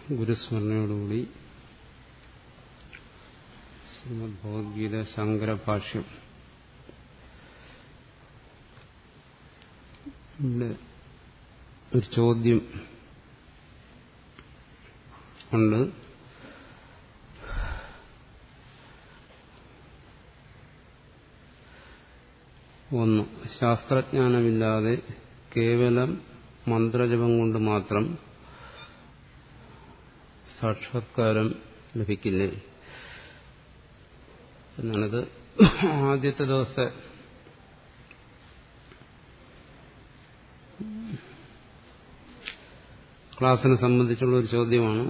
ഗുരുസ്മരണയോടുകൂടി ശ്രീമദ് ഭഗവത്ഗീത ശങ്കരഭാഷ്യം ഇവിടെ ഒരു ചോദ്യം ഉണ്ട് ഒന്ന് ശാസ്ത്രജ്ഞാനമില്ലാതെ കേവലം മന്ത്രജപം കൊണ്ട് മാത്രം സാക്ഷാത്കാരം ലഭിക്കില്ലേ എന്നാണിത് ആദ്യത്തെ ദിവസത്തെ ക്ലാസ്സിനെ സംബന്ധിച്ചുള്ള ഒരു ചോദ്യമാണ്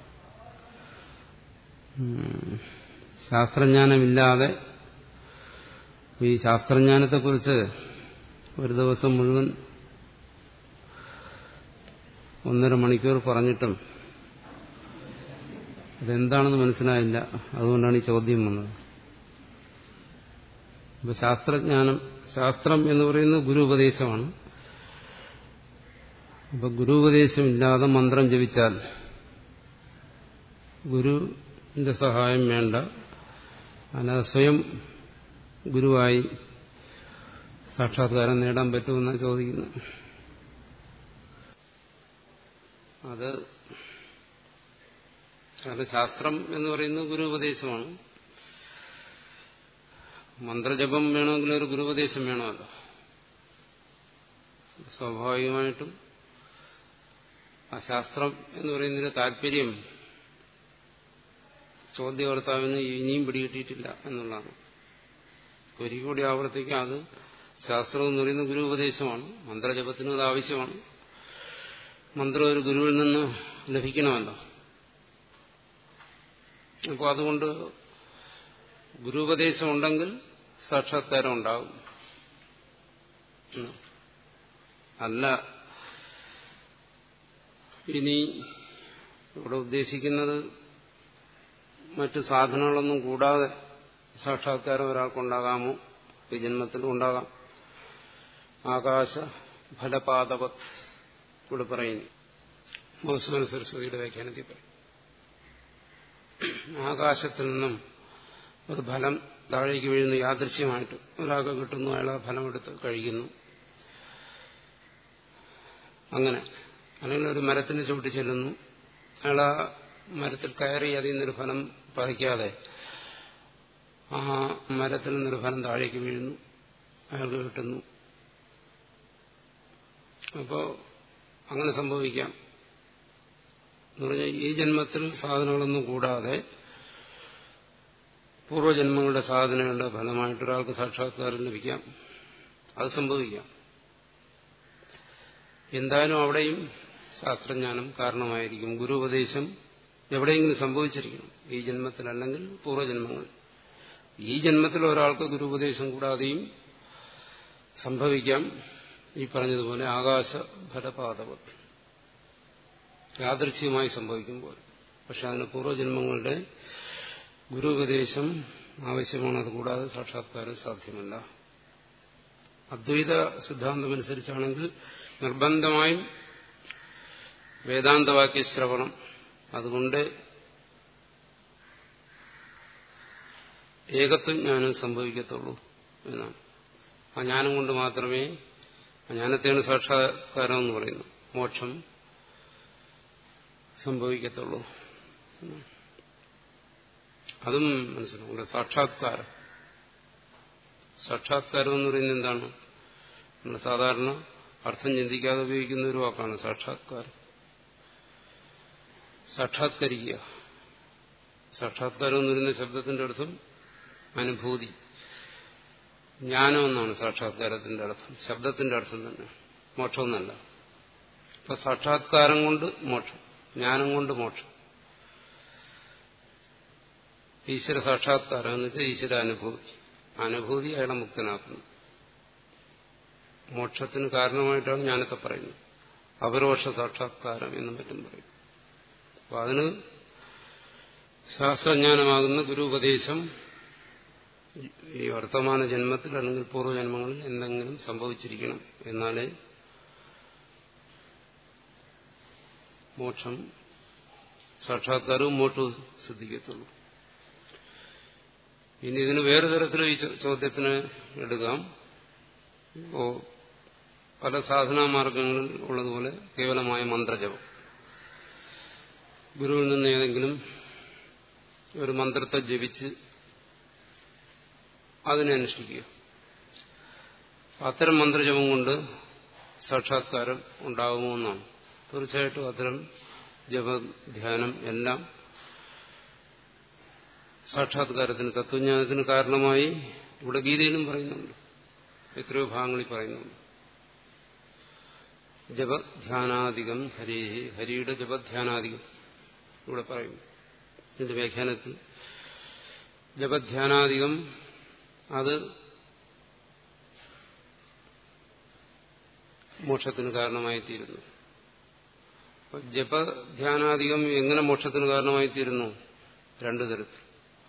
ശാസ്ത്രജ്ഞാനമില്ലാതെ ഈ ശാസ്ത്രജ്ഞാനത്തെക്കുറിച്ച് ഒരു ദിവസം മുഴുവൻ ഒന്നര മണിക്കൂർ പറഞ്ഞിട്ടും അതെന്താണെന്ന് മനസ്സിലായില്ല അതുകൊണ്ടാണ് ഈ ചോദ്യം വന്നത് ഇപ്പൊ ശാസ്ത്രജ്ഞാനം ശാസ്ത്രം എന്ന് പറയുന്നത് ഗുരു ഉപദേശമാണ് അപ്പൊ ഗുരുപദേശമില്ലാതെ മന്ത്രം ജപിച്ചാൽ ഗുരുവിന്റെ സഹായം വേണ്ട അല്ലാതെ സ്വയം ഗുരുവായി സാക്ഷാത്കാരം നേടാൻ പറ്റുമെന്നാണ് ചോദിക്കുന്നത് അത് അത് ശാസ്ത്രം എന്ന് പറയുന്നത് ഗുരുപദേശമാണ് മന്ത്രജപം വേണമെങ്കിൽ ഒരു ഗുരുപദേശം വേണമല്ലോ സ്വാഭാവികമായിട്ടും ആ ശാസ്ത്രം എന്ന് പറയുന്നതിന്റെ താല്പര്യം ചോദ്യകർത്താവിന് ഇനിയും പിടികിട്ടിയിട്ടില്ല എന്നുള്ളതാണ് ഒരിക്കൽ കൂടി ആവർത്തിക്കാം അത് ശാസ്ത്രം എന്ന് പറയുന്നത് ഗുരുപദേശമാണ് മന്ത്രജപത്തിനും അത് ആവശ്യമാണ് മന്ത്രം ഒരു ഗുരുവിൽ നിന്ന് ലഭിക്കണമല്ലോ അപ്പോൾ അതുകൊണ്ട് ഗുരുപദേശം ഉണ്ടെങ്കിൽ സാക്ഷാത്കാരം ഉണ്ടാകും അല്ല ഇനി ഇവിടെ ഉദ്ദേശിക്കുന്നത് മറ്റു സാധനങ്ങളൊന്നും കൂടാതെ സാക്ഷാത്കാരം ഒരാൾക്കുണ്ടാകാമോ ഈ ജന്മത്തിലും ഉണ്ടാകാം ആകാശ ഫലപാതവത് ഇവിടെ പറയുന്നു മഹസ്വന സരസ്വതിയുടെ വ്യാഖ്യാനത്തിൽ പറയും ആകാശത്തിൽ നിന്നും ഒരു ഫലം താഴേക്ക് വീഴുന്നു യാദൃശ്യമായിട്ട് ഒരാൾക്ക് കിട്ടുന്നു അയാൾ ആ ഫലം എടുത്ത് കഴിക്കുന്നു അങ്ങനെ അല്ലെങ്കിൽ ഒരു മരത്തിന് ചവിട്ടി ചെല്ലുന്നു അയാൾ ആ മരത്തിൽ കയറി അതിൽ നിന്നൊരു ഫലം പറിക്കാതെ ആ മരത്തിൽ നിന്നൊരു ഫലം താഴേക്ക് വീഴുന്നു അയാൾക്ക് കിട്ടുന്നു അപ്പോ അങ്ങനെ സംഭവിക്കാം എന്ന് പറഞ്ഞാൽ ഈ ജന്മത്തിൽ സാധനങ്ങളൊന്നും കൂടാതെ പൂർവ്വജന്മങ്ങളുടെ സാധനങ്ങളുടെ ഫലമായിട്ട് ഒരാൾക്ക് സാക്ഷാത്കാരം ലഭിക്കാം അത് സംഭവിക്കാം എന്തായാലും അവിടെയും ശാസ്ത്രജ്ഞാനം കാരണമായിരിക്കും ഗുരുപദേശം എവിടെയെങ്കിലും സംഭവിച്ചിരിക്കണം ഈ ജന്മത്തിലല്ലെങ്കിൽ പൂർവ്വജന്മങ്ങളിൽ ഈ ജന്മത്തിൽ ഒരാൾക്ക് ഗുരുപദേശം കൂടാതെയും സംഭവിക്കാം ഈ പറഞ്ഞതുപോലെ ആകാശ ഫലപാതവത്ത് യാദൃച്ഛ്യമായി സംഭവിക്കുമ്പോൾ പക്ഷെ അതിന് പൂർവ്വജന്മങ്ങളുടെ ഗുരുപദേശം ആവശ്യമാണ് അതുകൂടാതെ സാക്ഷാത്കാരം സാധ്യമല്ല അദ്വൈത സിദ്ധാന്തമനുസരിച്ചാണെങ്കിൽ നിർബന്ധമായും വേദാന്തവാക്യ ശ്രവണം അതുകൊണ്ട് ഏകത്വം ജ്ഞാനം സംഭവിക്കത്തുള്ളൂ എന്നാണ് ആ ജ്ഞാനം കൊണ്ട് മാത്രമേ ആ ജ്ഞാനത്തെയാണ് സാക്ഷാത്കാരം എന്ന് പറയുന്നത് മോക്ഷം സംഭവിക്കത്തുള്ളൂ അതും മനസ്സിലാവും സാക്ഷാത്കാരം സാക്ഷാത്കാരം എന്ന് പറയുന്നത് എന്താണ് നമ്മൾ സാധാരണ അർത്ഥം ചിന്തിക്കാതെ ഉപയോഗിക്കുന്ന ഒരു വാക്കാണ് സാക്ഷാത്കാരം സാക്ഷാത്കരിക്കുക സാക്ഷാത്കാരം എന്ന് പറയുന്ന ശബ്ദത്തിന്റെ അർത്ഥം അനുഭൂതി ജ്ഞാനം എന്നാണ് സാക്ഷാത്കാരത്തിന്റെ അർത്ഥം ശബ്ദത്തിന്റെ അർത്ഥം തന്നെ മോക്ഷമൊന്നല്ല അപ്പൊ സാക്ഷാത്കാരം കൊണ്ട് മോക്ഷം ജ്ഞാനം കൊണ്ട് മോക്ഷം ഈശ്വര സാക്ഷാത്കാരം എന്ന് വെച്ചാൽ ഈശ്വര അനുഭൂതി അനുഭൂതി അയാളെ മുക്തനാക്കുന്നു മോക്ഷത്തിന് കാരണമായിട്ടാണ് ജ്ഞാനത്തെ പറയുന്നത് അപരോക്ഷ സാക്ഷാത്കാരം എന്നും മറ്റും പറയും അപ്പൊ അതിന് ശാസ്ത്രജ്ഞാനമാകുന്ന ഗുരുപദേശം ഈ വർത്തമാന ജന്മത്തിൽ അല്ലെങ്കിൽ പൂർവ്വജന്മങ്ങളിൽ എന്തെങ്കിലും സംഭവിച്ചിരിക്കണം എന്നാലേ മോക്ഷം സാക്ഷാത്കാരവും മോക്ഷവും സിദ്ധിക്കത്തുള്ളൂ ഇനി ഇതിന് വേറെ തരത്തിൽ ഈ ചോദ്യത്തിന് എടുക്കാം ഇപ്പോ പല സാധനാ മാർഗങ്ങളിൽ ഉള്ളതുപോലെ കേവലമായ മന്ത്രജപം ഗുരുവിൽ നിന്ന് ഏതെങ്കിലും ഒരു മന്ത്രത്തെ ജപിച്ച് അതിനെ അനുഷ്ഠിക്കുക അത്തരം മന്ത്രജപം കൊണ്ട് സാക്ഷാത്കാരം ഉണ്ടാകുമെന്നാണ് തീർച്ചയായിട്ടും അത്തരം ജപധ്യാനം എല്ലാം സാക്ഷാത്കാരത്തിന് തത്വജ്ഞാനത്തിന് കാരണമായി ഇവിടെ ഗീതയിലും പറയുന്നുണ്ട് എത്രയോ ഭാഗങ്ങളിൽ പറയുന്നുണ്ട് ജപധ്യാനാധികം ഹരി ഹരിയുടെ ജപധ്യാനാധികം ഇവിടെ പറയുന്നു ഇതിന്റെ വ്യാഖ്യാനത്തിൽ ജപധ്യാനാധികം അത് മോക്ഷത്തിന് കാരണമായി തീരുന്നു ജപധ്യാനാധികം എങ്ങനെ മോക്ഷത്തിന് കാരണമായി തീരുന്നു രണ്ടു തരത്തിൽ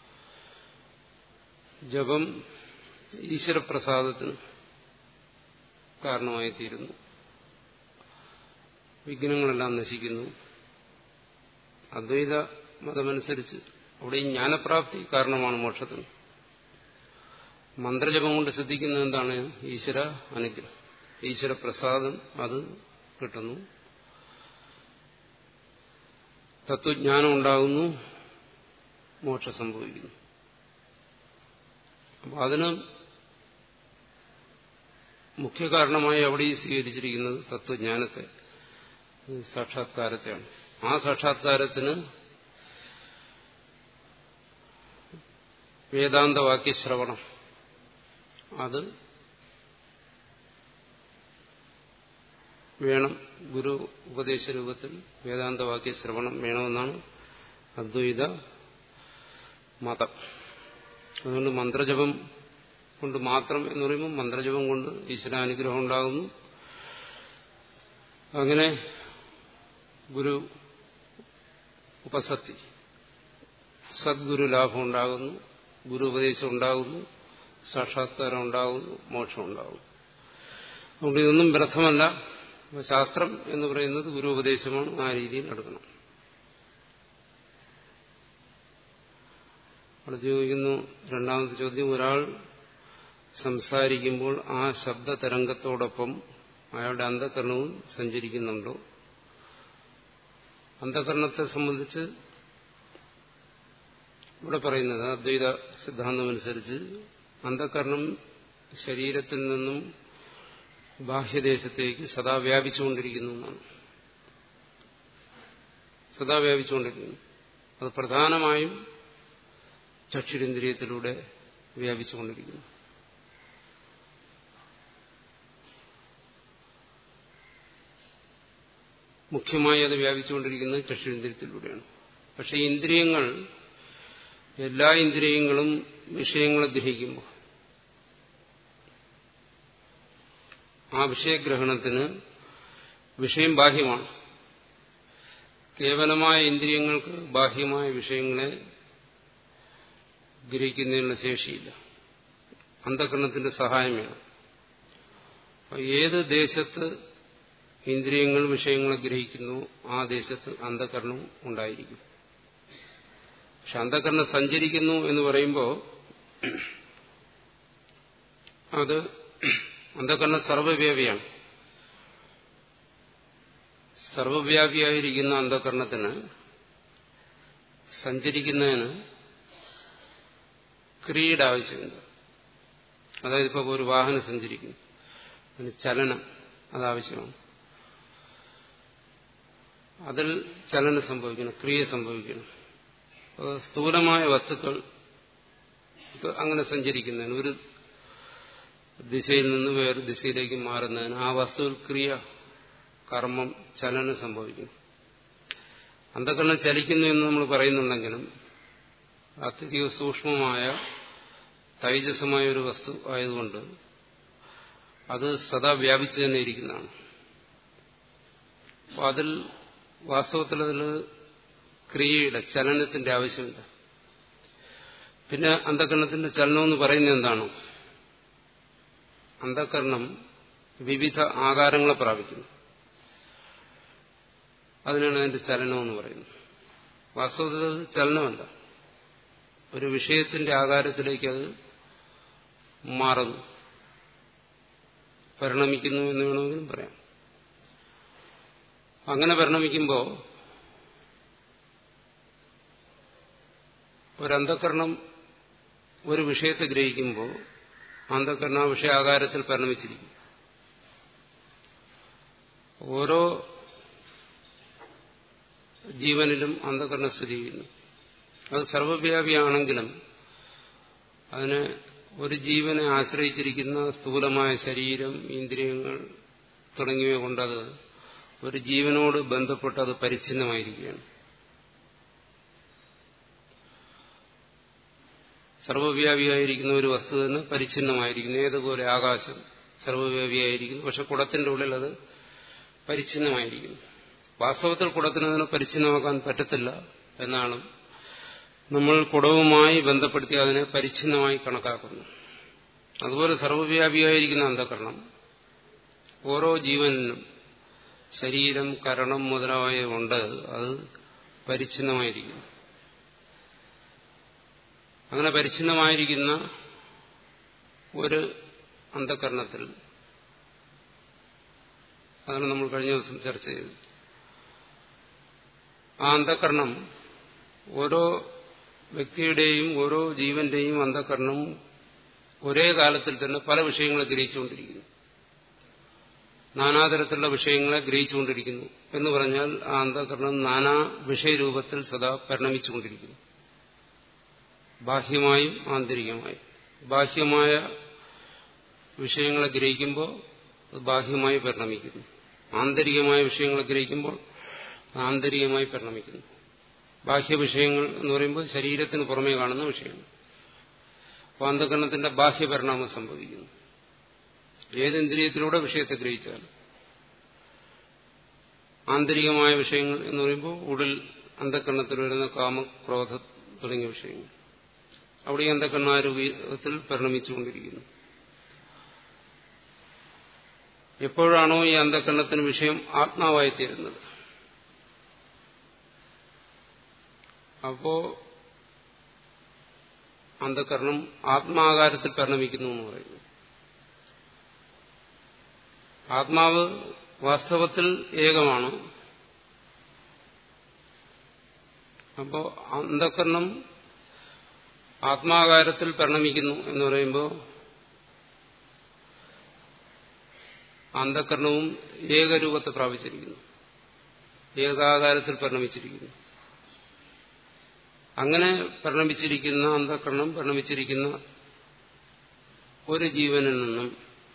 ജപം ഈശ്വരപ്രസാദത്തിന് കാരണമായി തീരുന്നു വിഘ്നങ്ങളെല്ലാം നശിക്കുന്നു അദ്വൈത മതമനുസരിച്ച് അവിടെ ഈ ജ്ഞാനപ്രാപ്തി കാരണമാണ് മോക്ഷത്തിന് മന്ത്രജപം കൊണ്ട് സിദ്ധിക്കുന്നത് എന്താണ് ഈശ്വര അനുഗ്രഹം ഈശ്വര പ്രസാദം അത് കിട്ടുന്നു തത്വജ്ഞാനം ഉണ്ടാകുന്നു മോക്ഷം സംഭവിക്കുന്നു അപ്പൊ അതിന് മുഖ്യ കാരണമായി അവിടെ സ്വീകരിച്ചിരിക്കുന്നത് തത്വജ്ഞാനത്തെ സാക്ഷാത്കാരത്തെയാണ് ആ സാക്ഷാത്കാരത്തിന് വേദാന്തവാക്യശ്രവണം അത് വേണം ഗുരു ഉപദേശ രൂപത്തിൽ വേദാന്തവാക്യ ശ്രവണം വേണമെന്നാണ് അദ്വൈത മതം അതുകൊണ്ട് മന്ത്രജപം കൊണ്ട് മാത്രം എന്ന് പറയുമ്പോൾ മന്ത്രജപം കൊണ്ട് ഈശ്വരാനുഗ്രഹം ഉണ്ടാകുന്നു അങ്ങനെ ഗുരു ഉപസത്തി സദ്ഗുരു ലാഭം ഉണ്ടാകുന്നു ഗുരു ഉപദേശം ഉണ്ടാകുന്നു സാക്ഷാത്കാരം ഉണ്ടാകുന്നു മോക്ഷം ഉണ്ടാകുന്നു അതുകൊണ്ട് ഇതൊന്നും വ്യർത്ഥമല്ല ശാസ്ത്രം എന്ന് പറയുന്നത് ഗുരു ഉപദേശമാണ് ആ രീതിയിൽ എടുക്കണം അവിടെ ചോദിക്കുന്നു രണ്ടാമത്തെ ചോദ്യം ഒരാൾ സംസാരിക്കുമ്പോൾ ആ ശബ്ദ തരംഗത്തോടൊപ്പം അയാളുടെ അന്ധകരണവും സഞ്ചരിക്കുന്നുണ്ടോ അന്ധകരണത്തെ സംബന്ധിച്ച് ഇവിടെ പറയുന്നത് അദ്വൈത സിദ്ധാന്തമനുസരിച്ച് അന്ധകരണം ശരീരത്തിൽ നിന്നും ബാഹ്യദേശത്തേക്ക് സദാ വ്യാപിച്ചുകൊണ്ടിരിക്കുന്നു എന്നാണ് സദാ വ്യാപിച്ചുകൊണ്ടിരിക്കുന്നു അത് പ്രധാനമായും ചക്ഷുരേന്ദ്രിയത്തിലൂടെ വ്യാപിച്ചുകൊണ്ടിരിക്കുന്നു മുഖ്യമായി അത് വ്യാപിച്ചുകൊണ്ടിരിക്കുന്നത് ചക്ഷുരേന്ദ്രിയത്തിലൂടെയാണ് പക്ഷെ ഇന്ദ്രിയങ്ങൾ എല്ലാ ഇന്ദ്രിയങ്ങളും വിഷയങ്ങളെ ഗ്രഹിക്കുമ്പോൾ ആ വിഷയഗ്രഹണത്തിന് വിഷയം ബാഹ്യമാണ് കേവലമായ ഇന്ദ്രിയങ്ങൾക്ക് ബാഹ്യമായ വിഷയങ്ങളെ ഗ്രഹിക്കുന്നതിനുള്ള ശേഷിയില്ല അന്ധകരണത്തിന്റെ സഹായം വേണം ഏത് ദേശത്ത് ഇന്ദ്രിയങ്ങൾ വിഷയങ്ങളെ ഗ്രഹിക്കുന്നു ആ ദേശത്ത് അന്ധകരണവും ഉണ്ടായിരിക്കും പക്ഷെ അന്ധകരണം സഞ്ചരിക്കുന്നു എന്ന് പറയുമ്പോൾ അത് അന്ധകരണം സർവവ്യാപിയാണ് സർവവ്യാപിയായിരിക്കുന്ന അന്ധകരണത്തിന് സഞ്ചരിക്കുന്നതിന് ക്രിയയുടെ ആവശ്യമുണ്ട് അതായത് ഇപ്പോൾ ഒരു വാഹനം സഞ്ചരിക്കുന്നു അതിന് ചലനം അതാവശ്യമാണ് അതിൽ ചലനം സംഭവിക്കണം ക്രിയ സംഭവിക്കണം സ്ഥൂലമായ വസ്തുക്കൾ അങ്ങനെ സഞ്ചരിക്കുന്നതിന് ഒരു ദിശയിൽ നിന്ന് വേറെ ദിശയിലേക്ക് മാറുന്നതിന് ആ വസ്തുവിൽ ക്രിയ കർമ്മം ചലനം സംഭവിക്കുന്നു അന്ധകരണം ചലിക്കുന്നു എന്ന് നമ്മൾ പറയുന്നുണ്ടെങ്കിലും അത്യധിക സൂക്ഷ്മമായ തൈജസമായ ഒരു വസ്തു ആയതുകൊണ്ട് അത് സദാ വ്യാപിച്ചു തന്നെ ഇരിക്കുന്നതാണ് അപ്പോൾ അതിൽ വാസ്തവത്തിൽ അതിൽ ക്രിയയുടെ ചലനത്തിന്റെ ആവശ്യമില്ല പിന്നെ അന്ധകരണത്തിന്റെ ചലനം എന്ന് പറയുന്നത് എന്താണ് അന്ധകരണം വിവിധ ആകാരങ്ങളെ പ്രാപിക്കുന്നു അതിനാണ് അതിന്റെ ചലനം എന്ന് പറയുന്നത് വാസ്തവത്തിൽ അത് ചലനമല്ല ഒരു വിഷയത്തിന്റെ ആകാരത്തിലേക്ക് അത് മാറുന്നു പരിണമിക്കുന്നു എന്ന് വേണമെങ്കിലും പറയാം അങ്ങനെ പരിണമിക്കുമ്പോൾ ഒരന്ധകരണം ഒരു വിഷയത്തെ ഗ്രഹിക്കുമ്പോൾ അന്ധകരണ വിഷയാകാരത്തിൽ പരിണമിച്ചിരിക്കും ഓരോ ജീവനിലും അന്ധകരണം സ്ഥിതി ചെയ്യുന്നു അത് സർവവ്യാപിയാണെങ്കിലും അതിന് ഒരു ജീവനെ ആശ്രയിച്ചിരിക്കുന്ന സ്ഥൂലമായ ശരീരം ഇന്ദ്രിയങ്ങൾ തുടങ്ങിയവ കൊണ്ടത് ഒരു ജീവനോട് ബന്ധപ്പെട്ട് അത് പരിച്ഛിന്നമായിരിക്കുകയാണ് സർവവ്യാപിയായിരിക്കുന്ന ഒരു വസ്തു തന്നെ പരിച്ഛിന്നമായിരിക്കുന്നു ഏതുപോലെ ആകാശം സർവവ്യാപിയായിരിക്കുന്നു പക്ഷെ കുടത്തിന്റെ ഉള്ളിൽ അത് പരിച്ഛിന്നമായിരിക്കുന്നു വാസ്തവത്തിൽ കുടത്തിന് അതിനെ പരിച്ഛിന്നമാക്കാൻ പറ്റത്തില്ല എന്നാണ് നമ്മൾ കുടവുമായി ബന്ധപ്പെടുത്തി അതിനെ പരിച്ഛിന്നമായി കണക്കാക്കുന്നു അതുപോലെ സർവവ്യാപിയായിരിക്കുന്ന അന്ധകരണം ഓരോ ജീവനിലും ശരീരം കരണം മുതലായ ഉണ്ട് അത് പരിച്ഛിന്നമായിരിക്കുന്നു അങ്ങനെ പരിച്ഛിന്നമായിരിക്കുന്ന ഒരു അന്ധകരണത്തിൽ അതാണ് നമ്മൾ കഴിഞ്ഞ ദിവസം ചർച്ച ചെയ്തത് ആ അന്ധകരണം ഓരോ വ്യക്തിയുടെയും ഓരോ ജീവന്റെയും അന്ധകരണം ഒരേ കാലത്തിൽ തന്നെ പല വിഷയങ്ങളെ ഗ്രഹിച്ചുകൊണ്ടിരിക്കുന്നു നാനാതരത്തിലുള്ള വിഷയങ്ങളെ ഗ്രഹിച്ചുകൊണ്ടിരിക്കുന്നു എന്ന് പറഞ്ഞാൽ ആ അന്ധകരണം നാനാ വിഷയരൂപത്തിൽ സദാ പരിണമിച്ചുകൊണ്ടിരിക്കുന്നു ബാഹ്യമായും ആന്തരികമായും ബാഹ്യമായ വിഷയങ്ങളെ ഗ്രഹിക്കുമ്പോൾ അത് ബാഹ്യമായി പരിണമിക്കുന്നു ആന്തരികമായ വിഷയങ്ങളെ ഗ്രഹിക്കുമ്പോൾ ആന്തരികമായി പരിണമിക്കുന്നു ബാഹ്യ വിഷയങ്ങൾ എന്ന് പറയുമ്പോൾ ശരീരത്തിന് പുറമേ കാണുന്ന വിഷയങ്ങൾ അപ്പോൾ അന്ധകരണത്തിന്റെ ബാഹ്യപരിണാമം സംഭവിക്കുന്നു ഏതിന്ദ്രിയത്തിലൂടെ വിഷയത്തെ ഗ്രഹിച്ചാൽ ആന്തരികമായ വിഷയങ്ങൾ എന്ന് പറയുമ്പോൾ ഉടൽ അന്ധകരണത്തിൽ വരുന്ന കാമ ക്രോധ തുടങ്ങിയ വിഷയങ്ങൾ അവിടെ ഈ അന്ധകരണാരൂപത്തിൽ പരിണമിച്ചുകൊണ്ടിരിക്കുന്നു എപ്പോഴാണോ ഈ അന്ധകരണത്തിന് വിഷയം ആത്മാവായി തീരുന്നത് അപ്പോ അന്ധകരണം ആത്മാകാരത്തിൽ പരിണമിക്കുന്നു എന്ന് പറയുന്നു ആത്മാവ് വാസ്തവത്തിൽ ഏകമാണ് അപ്പോ അന്ധകരണം ആത്മാകാരത്തിൽ പരിണമിക്കുന്നു എന്ന് പറയുമ്പോൾ അന്ധകരണവും ഏകരൂപത്തെ പ്രാപിച്ചിരിക്കുന്നു ഏകാകാരത്തിൽ പരിണമിച്ചിരിക്കുന്നു അങ്ങനെ പരിണമിച്ചിരിക്കുന്ന അന്ധകരണം പരിണമിച്ചിരിക്കുന്ന ഒരു ജീവനിൽ നിന്നും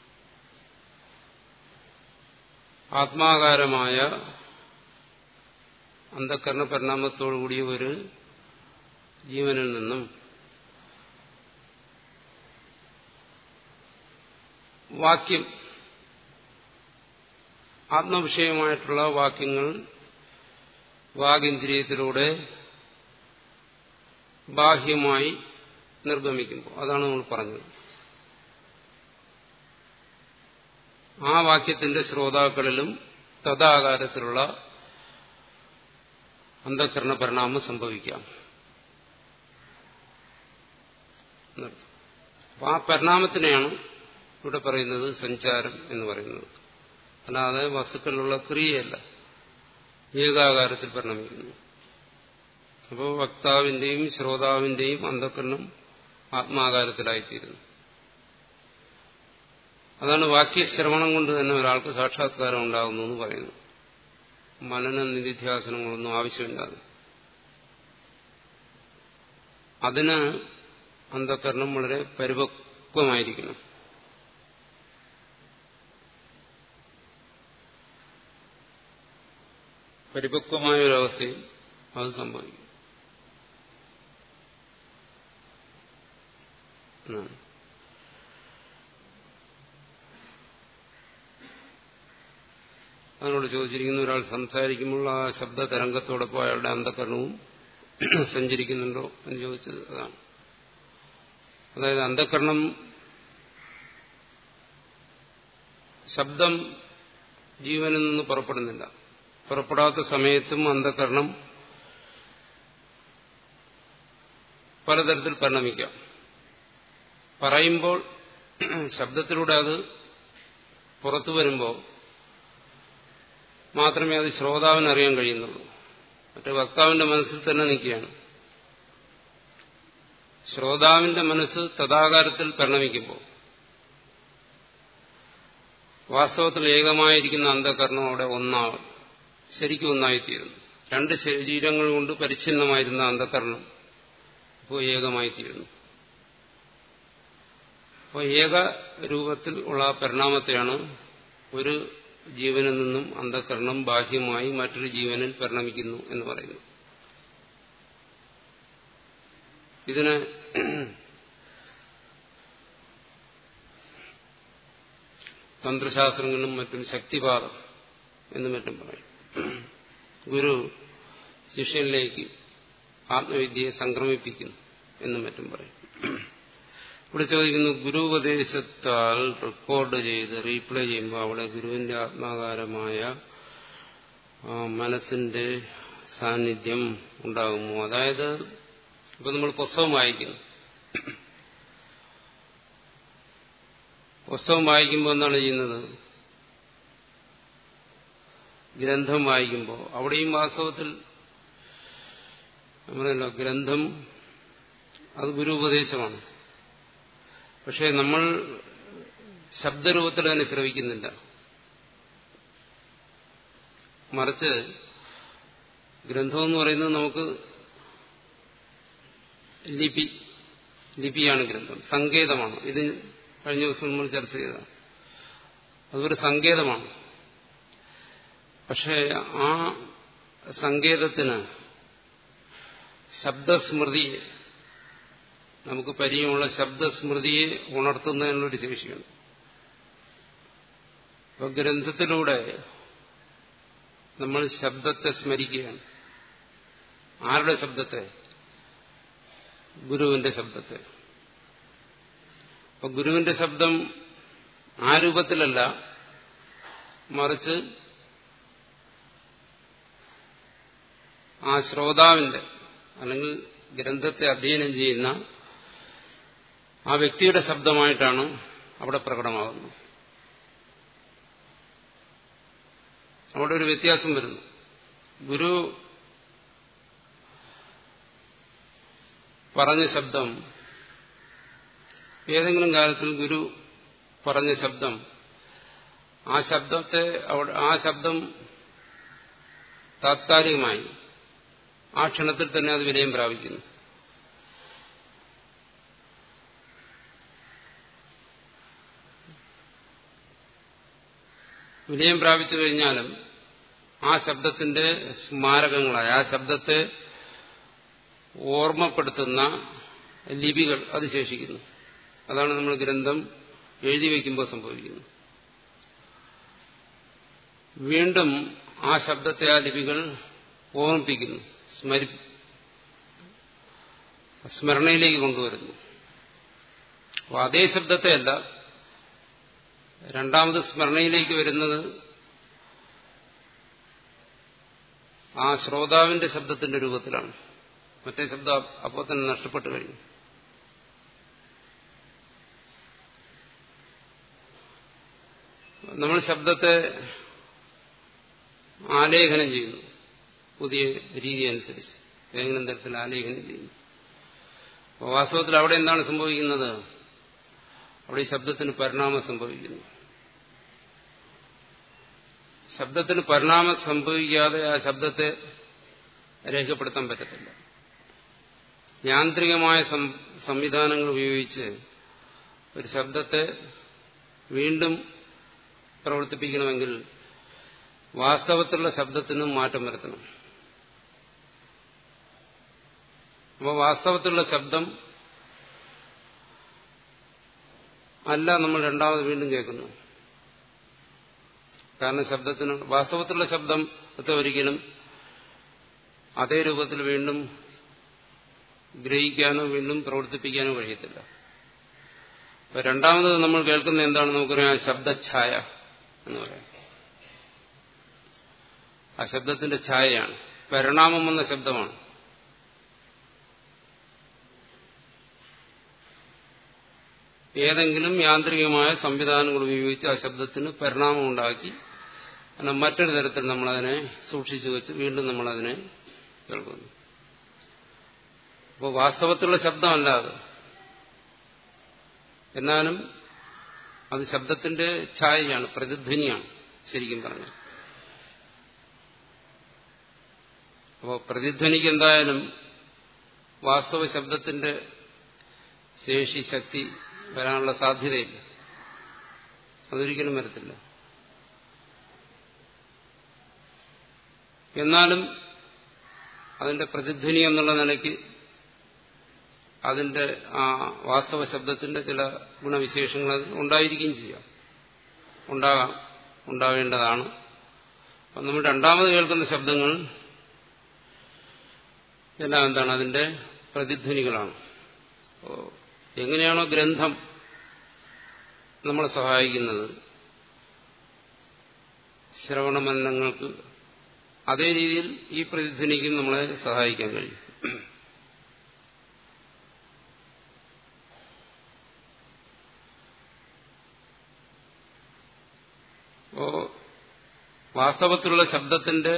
ആത്മാകാരമായ അന്ധകരണ പരിണാമത്തോടുകൂടിയ ഒരു ജീവനിൽ നിന്നും വാക്യം ആത്മവിഷയമായിട്ടുള്ള വാക്യങ്ങൾ വാഗിന്ദ്രിയത്തിലൂടെ ബാഹ്യമായി നിർഗമിക്കുമ്പോൾ അതാണ് നമ്മൾ പറഞ്ഞത് ആ വാക്യത്തിന്റെ ശ്രോതാക്കളിലും തഥാകാരത്തിലുള്ള അന്ധകരണ പരിണാമം സംഭവിക്കാം അപ്പൊ ആ പരിണാമത്തിനെയാണ് ഇവിടെ പറയുന്നത് സഞ്ചാരം എന്ന് പറയുന്നത് അല്ലാതെ വസ്തുക്കളിലുള്ള ക്രിയയല്ല ഏകാകാരത്തിൽ പരിണമിക്കുന്നു അപ്പോൾ വക്താവിന്റെയും ശ്രോതാവിന്റെയും അന്ധകരണം ആത്മാകാരത്തിലായിത്തീരുന്നു അതാണ് വാക്യശ്രവണം കൊണ്ട് തന്നെ ഒരാൾക്ക് സാക്ഷാത്കാരം ഉണ്ടാകുന്നു എന്ന് പറയുന്നു മനന നിധിധ്യാസനങ്ങളൊന്നും ആവശ്യമില്ലാതെ അതിന് അന്ധകരണം വളരെ പരിപക്വമായിരിക്കണം പരിപക്വമായ ഒരവസ്ഥയിൽ അത് സംഭവിക്കും എന്നാണ് അതിനോട് ചോദിച്ചിരിക്കുന്ന ഒരാൾ സംസാരിക്കുമ്പോൾ ആ ശബ്ദ തരംഗത്തോടൊപ്പം അയാളുടെ അന്ധകരണവും സഞ്ചരിക്കുന്നുണ്ടോ എന്ന് ചോദിച്ചത് അതാണ് അതായത് അന്ധകരണം ശബ്ദം ജീവനിൽ നിന്ന് പുറപ്പെടുന്നില്ല പുറപ്പെടാത്ത സമയത്തും അന്ധകരണം പലതരത്തിൽ പരിണമിക്കാം പറയുമ്പോൾ ശബ്ദത്തിലൂടെ അത് പുറത്തു വരുമ്പോൾ മാത്രമേ അത് ശ്രോതാവിന് അറിയാൻ കഴിയുന്നുള്ളൂ മറ്റേ വക്താവിന്റെ മനസ്സിൽ തന്നെ നിൽക്കുകയാണ് ശ്രോതാവിന്റെ മനസ്സ് തഥാകാരത്തിൽ പരിണമിക്കുമ്പോൾ വാസ്തവത്തിൽ ഏകമായിരിക്കുന്ന അന്ധകരണം അവിടെ ഒന്നാവും ശരിക്കും ഒന്നായിത്തീരുന്നു രണ്ട് ശരീരങ്ങൾ കൊണ്ട് പരിച്ഛിന്നമായിരുന്ന അന്ധകരണം ഇപ്പോൾ ഏകമായിത്തീരുന്നു അപ്പോൾ ഏക രൂപത്തിൽ ഉള്ള പരിണാമത്തെയാണ് ഒരു ജീവനിൽ നിന്നും അന്ധകരണം ബാഹ്യമായി മറ്റൊരു ജീവനിൽ പരിണമിക്കുന്നു എന്ന് പറയുന്നു ഇതിന് തന്ത്രശാസ്ത്രങ്ങളിലും മറ്റും ശക്തിപാതം എന്നും മറ്റും പറയും ഗുരു ശിഷ്യനിലേക്ക് ആത്മവിദ്യയെ സംക്രമിപ്പിക്കുന്നു എന്നും മറ്റും പറയും ഇവിടെ ചോദിക്കുന്നു ഗുരുപദേശത്താൽ റെക്കോർഡ് ചെയ്ത് റീപ്ലേ ചെയ്യുമ്പോൾ അവിടെ ഗുരുവിന്റെ ആത്മാകാരമായ മനസ്സിന്റെ സാന്നിധ്യം ഉണ്ടാകുമോ അതായത് ഇപ്പൊ നമ്മൾ പുസ്തകം വായിക്കുന്നു പുസ്തകം വായിക്കുമ്പോൾ എന്താണ് ചെയ്യുന്നത് ഗ്രന്ഥം വായിക്കുമ്പോൾ അവിടെയും വാസ്തവത്തിൽ നമ്മളല്ലോ ഗ്രന്ഥം അത് ഗുരുപദേശമാണ് പക്ഷെ നമ്മൾ ശബ്ദരൂപത്തിൽ തന്നെ ശ്രവിക്കുന്നില്ല മറിച്ച് ഗ്രന്ഥം എന്ന് പറയുന്നത് നമുക്ക് ലിപി ലിപിയാണ് ഗ്രന്ഥം സങ്കേതമാണ് ഇത് കഴിഞ്ഞ ദിവസം നമ്മൾ ചർച്ച ചെയ്ത അതൊരു സങ്കേതമാണ് പക്ഷേ ആ സങ്കേതത്തിന് ശബ്ദസ്മൃതിയെ നമുക്ക് പരിചയമുള്ള ശബ്ദസ്മൃതിയെ ഉണർത്തുന്നതിനുള്ളൊരു ശേഷിയുണ്ട് അപ്പൊ ഗ്രന്ഥത്തിലൂടെ നമ്മൾ ശബ്ദത്തെ സ്മരിക്കുകയാണ് ആരുടെ ശബ്ദത്തെ ഗുരുവിന്റെ ശബ്ദത്തെ അപ്പൊ ഗുരുവിന്റെ ശബ്ദം ആ രൂപത്തിലല്ല മറിച്ച് ആ ശ്രോതാവിന്റെ അല്ലെങ്കിൽ ഗ്രന്ഥത്തെ അധ്യയനം ചെയ്യുന്ന ആ വ്യക്തിയുടെ ശബ്ദമായിട്ടാണ് അവിടെ പ്രകടമാകുന്നത് അവിടെ ഒരു വ്യത്യാസം വരുന്നു ഗുരു പറഞ്ഞ ശബ്ദം ഏതെങ്കിലും കാലത്തിൽ ഗുരു പറഞ്ഞ ശബ്ദം ആ ശബ്ദത്തെ ആ ശബ്ദം താത്കാലികമായി ആ ക്ഷണത്തിൽ തന്നെ അത് വിലയം പ്രാപിക്കുന്നു വിലയം പ്രാപിച്ചു കഴിഞ്ഞാലും ആ ശബ്ദത്തിന്റെ സ്മാരകങ്ങളായ ആ ശബ്ദത്തെ ഓർമ്മപ്പെടുത്തുന്ന ലിപികൾ അത് ശേഷിക്കുന്നു അതാണ് നമ്മൾ ഗ്രന്ഥം എഴുതി വയ്ക്കുമ്പോൾ സംഭവിക്കുന്നത് വീണ്ടും ആ ശബ്ദത്തെ ആ ലിപികൾ ഓർമ്മിപ്പിക്കുന്നു സ്മരി സ്മരണയിലേക്ക് കൊണ്ടുവരുന്നു അപ്പോൾ അതേ ശബ്ദത്തെയല്ല രണ്ടാമത് സ്മരണയിലേക്ക് വരുന്നത് ആ ശ്രോതാവിന്റെ ശബ്ദത്തിന്റെ രൂപത്തിലാണ് മറ്റേ ശബ്ദം അപ്പോൾ തന്നെ നഷ്ടപ്പെട്ടു കഴിഞ്ഞു നമ്മൾ ശബ്ദത്തെ ആലേഖനം ചെയ്യുന്നു പുതിയ രീതി അനുസരിച്ച് ഏതെങ്കിലും തരത്തിൽ ആലേഖനം ചെയ്യുന്നു വാസ്തവത്തിൽ അവിടെ എന്താണ് സംഭവിക്കുന്നത് അവിടെ ഈ ശബ്ദത്തിന് പരിണാമം സംഭവിക്കുന്നു ശബ്ദത്തിന് പരിണാമം സംഭവിക്കാതെ ആ ശബ്ദത്തെ രേഖപ്പെടുത്താൻ പറ്റത്തില്ല യാന്ത്രികമായ സംവിധാനങ്ങൾ ഉപയോഗിച്ച് ഒരു ശബ്ദത്തെ വീണ്ടും പ്രവർത്തിപ്പിക്കണമെങ്കിൽ വാസ്തവത്തിലുള്ള ശബ്ദത്തിനും മാറ്റം വരുത്തണം അപ്പോൾ വാസ്തവത്തിലുള്ള ശബ്ദം അല്ല നമ്മൾ രണ്ടാമത് വീണ്ടും കേൾക്കുന്നു കാരണം ശബ്ദത്തിന് വാസ്തവത്തിലുള്ള ശബ്ദത്തെ ഒരിക്കലും അതേ രൂപത്തിൽ വീണ്ടും ഗ്രഹിക്കാനോ വീണ്ടും പ്രവർത്തിപ്പിക്കാനോ കഴിയത്തില്ല അപ്പൊ രണ്ടാമത് നമ്മൾ കേൾക്കുന്ന എന്താണ് നമുക്കറിയാം ശബ്ദഛായ എന്ന് പറയാം ആ ശബ്ദത്തിന്റെ ഛായയാണ് പരിണാമം എന്ന ശബ്ദമാണ് ഏതെങ്കിലും യാന്ത്രികമായ സംവിധാനങ്ങൾ ഉപയോഗിച്ച് ആ ശബ്ദത്തിന് പരിണാമം ഉണ്ടാക്കി എന്നാൽ മറ്റൊരു തരത്തിൽ നമ്മളതിനെ സൂക്ഷിച്ചു വെച്ച് വീണ്ടും നമ്മളതിനെ കേൾക്കുന്നു അപ്പോൾ വാസ്തവത്തിലുള്ള ശബ്ദമല്ല അത് എന്നാലും അത് ശബ്ദത്തിന്റെ ഛായയാണ് പ്രതിധ്വനിയാണ് ശരിക്കും പറഞ്ഞു അപ്പോൾ പ്രതിധ്വനിക്ക് എന്തായാലും വാസ്തവ ശബ്ദത്തിന്റെ ശേഷി ശക്തി വരാനുള്ള സാധ്യതയില്ല അതൊരിക്കലും വരത്തില്ല എന്നാലും അതിന്റെ പ്രതിധ്വനി എന്നുള്ള നിലയ്ക്ക് അതിന്റെ ആ വാസ്തവ ശബ്ദത്തിന്റെ ചില ഗുണവിശേഷങ്ങൾ അതിൽ ഉണ്ടായിരിക്കുകയും ചെയ്യാം ഉണ്ടാകാം ഉണ്ടാവേണ്ടതാണ് അപ്പം നമ്മൾ രണ്ടാമത് കേൾക്കുന്ന ശബ്ദങ്ങൾ എല്ലാം എന്താണ് അതിന്റെ പ്രതിധ്വനികളാണ് എങ്ങനെയാണോ ഗ്രന്ഥം നമ്മളെ സഹായിക്കുന്നത് ശ്രവണമരണങ്ങൾക്ക് അതേ രീതിയിൽ ഈ പ്രതിധ്വനിക്കും നമ്മളെ സഹായിക്കാൻ കഴിയും അപ്പോ വാസ്തവത്തിലുള്ള ശബ്ദത്തിന്റെ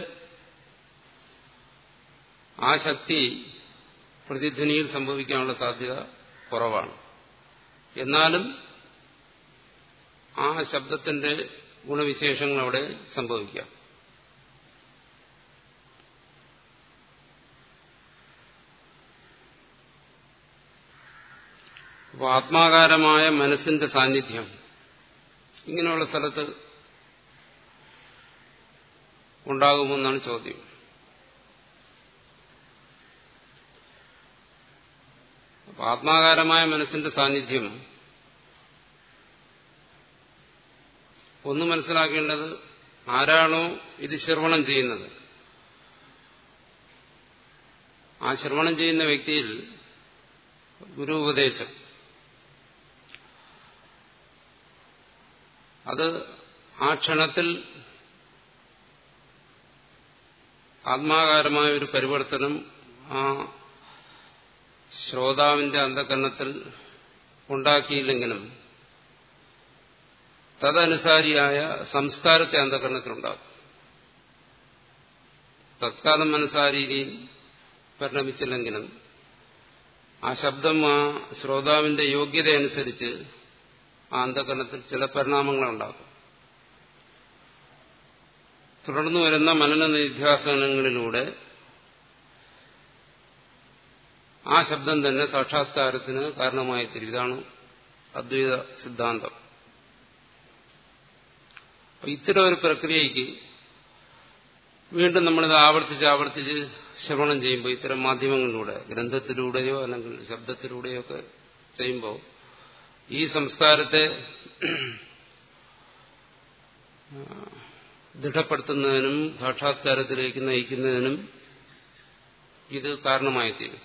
ആ ശക്തി പ്രതിധ്വനിയിൽ സംഭവിക്കാനുള്ള സാധ്യത കുറവാണ് എന്നാലും ആ ശബ്ദത്തിന്റെ ഗുണവിശേഷങ്ങൾ അവിടെ സംഭവിക്കാം അപ്പോൾ ആത്മാകാരമായ മനസ്സിന്റെ സാന്നിധ്യം ഇങ്ങനെയുള്ള സ്ഥലത്ത് ഉണ്ടാകുമെന്നാണ് ചോദ്യം അപ്പോൾ ആത്മാകാരമായ മനസ്സിന്റെ സാന്നിധ്യം ഒന്ന് മനസ്സിലാക്കേണ്ടത് ആരാണോ ഇത് ശ്രവണം ചെയ്യുന്നത് ആ ശ്രവണം ചെയ്യുന്ന വ്യക്തിയിൽ ഗുരു ഉപദേശം അത് ആ ക്ഷണത്തിൽ ആത്മാകാരമായ ഒരു പരിവർത്തനം ആ ശ്രോതാവിന്റെ അന്ധകരണത്തിൽ ഉണ്ടാക്കിയില്ലെങ്കിലും തദനുസാരിയായ സംസ്കാരത്തെ അന്ധകരണത്തിലുണ്ടാകും തത്കാലം മനസ്സാരീതിയിൽ പരിണമിച്ചില്ലെങ്കിലും ആ ശബ്ദം ആ ശ്രോതാവിന്റെ യോഗ്യതയനുസരിച്ച് ആ അന്ധകരണത്തിൽ ചില പരിണാമങ്ങളുണ്ടാകും തുടർന്നു വരുന്ന മനന നിധ്യാസനങ്ങളിലൂടെ ആ ശബ്ദം തന്നെ സാക്ഷാത്കാരത്തിന് കാരണമായി തീരും ഇതാണ് അദ്വൈത സിദ്ധാന്തം ഇത്തരം ഒരു പ്രക്രിയയ്ക്ക് വീണ്ടും നമ്മളിത് ആവർത്തിച്ച് ആവർത്തിച്ച് ശ്രവണം ചെയ്യുമ്പോൾ ഇത്തരം മാധ്യമങ്ങളിലൂടെ ഗ്രന്ഥത്തിലൂടെയോ അല്ലെങ്കിൽ ശബ്ദത്തിലൂടെയോ ഒക്കെ ചെയ്യുമ്പോൾ ഈ സംസ്കാരത്തെ ദൃഢപ്പെടുത്തുന്നതിനും സാക്ഷാത്കാരത്തിലേക്ക് നയിക്കുന്നതിനും ഇത് കാരണമായി തീരും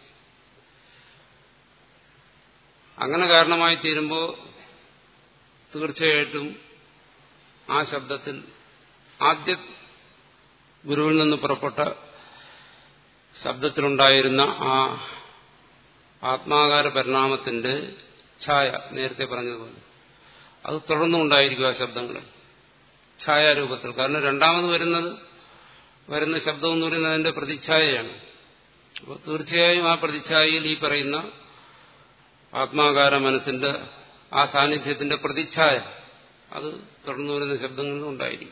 അങ്ങനെ കാരണമായി തീരുമ്പോൾ തീർച്ചയായിട്ടും ആ ശബ്ദത്തിൽ ആദ്യ ഗുരുവിൽ നിന്ന് പുറപ്പെട്ട ശബ്ദത്തിലുണ്ടായിരുന്ന ആ ആത്മാകാര പരിണാമത്തിന്റെ ഛായ നേരത്തെ പറഞ്ഞതുപോലെ അത് തുടർന്നുണ്ടായിരിക്കും ആ ശബ്ദങ്ങൾ ഛായാരൂപത്തിൽ കാരണം രണ്ടാമത് വരുന്നത് വരുന്ന ശബ്ദം എന്ന് പറയുന്നത് അതിന്റെ പ്രതിച്ഛായയാണ് അപ്പോൾ തീർച്ചയായും ആ പ്രതിച്ഛായയിൽ ഈ പറയുന്ന ആത്മാകാര മനസ്സിന്റെ ആ സാന്നിധ്യത്തിന്റെ പ്രതിച്ഛായ അത് തുടർന്നു വരുന്ന ശബ്ദങ്ങളിൽ ഉണ്ടായിരിക്കും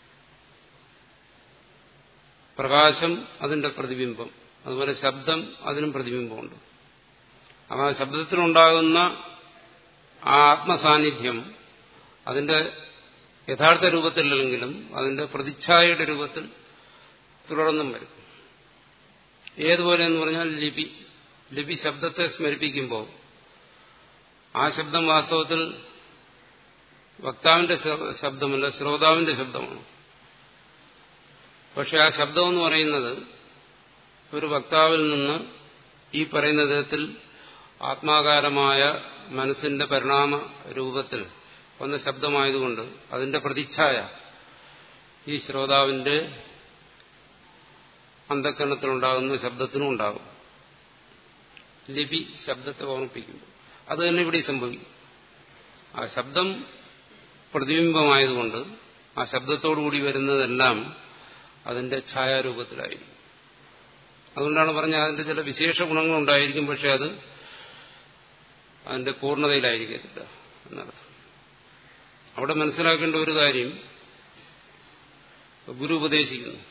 പ്രകാശം അതിന്റെ പ്രതിബിംബം അതുപോലെ ശബ്ദം അതിനും പ്രതിബിംബമുണ്ട് അപ്പോൾ ആ ശബ്ദത്തിലുണ്ടാകുന്ന ആ ആത്മസാന്നിധ്യം അതിന്റെ യഥാർത്ഥ രൂപത്തിലല്ലെങ്കിലും അതിന്റെ പ്രതിച്ഛായയുടെ രൂപത്തിൽ തുടർന്നും വരും ഏതുപോലെ എന്ന് പറഞ്ഞാൽ ലിപി ലിപി ശബ്ദത്തെ സ്മരിപ്പിക്കുമ്പോൾ ആ ശബ്ദം വാസ്തവത്തിൽ വക്താവിന്റെ ശബ്ദമല്ല ശ്രോതാവിന്റെ ശബ്ദമാണ് പക്ഷെ ആ ശബ്ദം എന്ന് പറയുന്നത് ഒരു വക്താവിൽ നിന്ന് ഈ പറയുന്ന വിധത്തിൽ ആത്മാകാരമായ മനസ്സിന്റെ പരിണാമ രൂപത്തിൽ വന്ന ശബ്ദമായതുകൊണ്ട് അതിന്റെ പ്രതിച്ഛായ ഈ ശ്രോതാവിന്റെ അന്ധക്കരണത്തിലുണ്ടാകുന്ന ശബ്ദത്തിനും ഉണ്ടാകും ലിപി ശബ്ദത്തെ ഓർമ്മിപ്പിക്കുമ്പോൾ അത് തന്നെ ഇവിടെ സംഭവിക്കും ആ ശബ്ദം പ്രതിബിംബമായതുകൊണ്ട് ആ ശബ്ദത്തോടുകൂടി വരുന്നതെല്ലാം അതിന്റെ ഛായാരൂപത്തിലായിരിക്കും അതുകൊണ്ടാണ് പറഞ്ഞത് അതിന്റെ ചില വിശേഷ ഗുണങ്ങളുണ്ടായിരിക്കും പക്ഷെ അത് അതിന്റെ പൂർണ്ണതയിലായിരിക്കത്തില്ല എന്നർത്ഥം അവിടെ മനസ്സിലാക്കേണ്ട ഒരു കാര്യം ഗുരു ഉപദേശിക്കുന്നു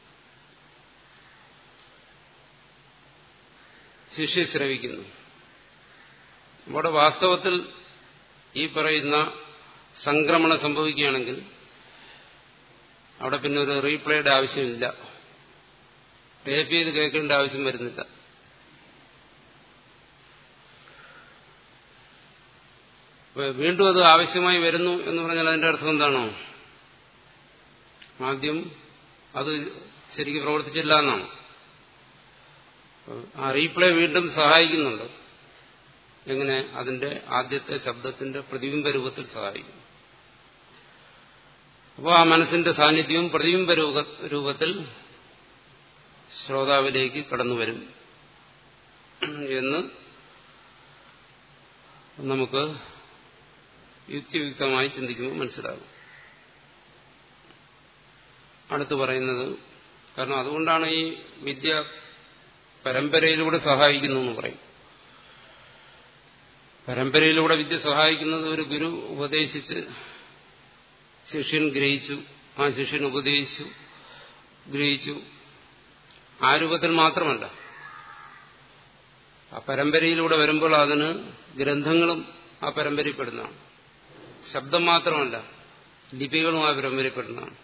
ശിഷ്യ ശ്രവിക്കുന്നു അവിടെ വാസ്തവത്തിൽ ഈ പറയുന്ന സംക്രമണം സംഭവിക്കുകയാണെങ്കിൽ അവിടെ പിന്നെ ഒരു റീപ്ലേയുടെ ആവശ്യമില്ല ടേപ്പ് ചെയ്ത് കേൾക്കേണ്ട ആവശ്യം വരുന്നില്ല വീണ്ടും അത് ആവശ്യമായി വരുന്നു എന്ന് പറഞ്ഞാൽ അതിന്റെ അർത്ഥം എന്താണോ ആദ്യം അത് ശരിക്കും പ്രവർത്തിച്ചില്ല എന്നാണ് ആ റീപ്ലേ വീണ്ടും സഹായിക്കുന്നുണ്ട് എങ്ങനെ അതിന്റെ ആദ്യത്തെ ശബ്ദത്തിന്റെ പ്രതിബിംബ രൂപത്തിൽ സഹായിക്കും അപ്പോൾ ആ മനസ്സിന്റെ സാന്നിധ്യവും പ്രതിബിംബ രൂപത്തിൽ ശ്രോതാവിലേക്ക് കടന്നു വരും എന്ന് നമുക്ക് യുക്തിയുക്തമായി ചിന്തിക്കുമ്പോൾ മനസ്സിലാകും അടുത്ത് പറയുന്നത് കാരണം അതുകൊണ്ടാണ് ഈ വിദ്യ പരമ്പരയിലൂടെ സഹായിക്കുന്നു എന്ന് പറയും പരമ്പരയിലൂടെ വിദ്യ സഹായിക്കുന്നത് ഒരു ഗുരു ഉപദേശിച്ച് ശിഷ്യൻ ഗ്രഹിച്ചു ആ ശിഷ്യൻ ഉപദേശിച്ചു ഗ്രഹിച്ചു ആ രൂപത്തിൽ മാത്രമല്ല ആ പരമ്പരയിലൂടെ വരുമ്പോൾ അതിന് ഗ്രന്ഥങ്ങളും ആ പരമ്പരയിൽപ്പെടുന്നതാണ് ശബ്ദം മാത്രമല്ല ലിപികളും ആ പരമ്പരയിൽപ്പെടുന്നതാണ്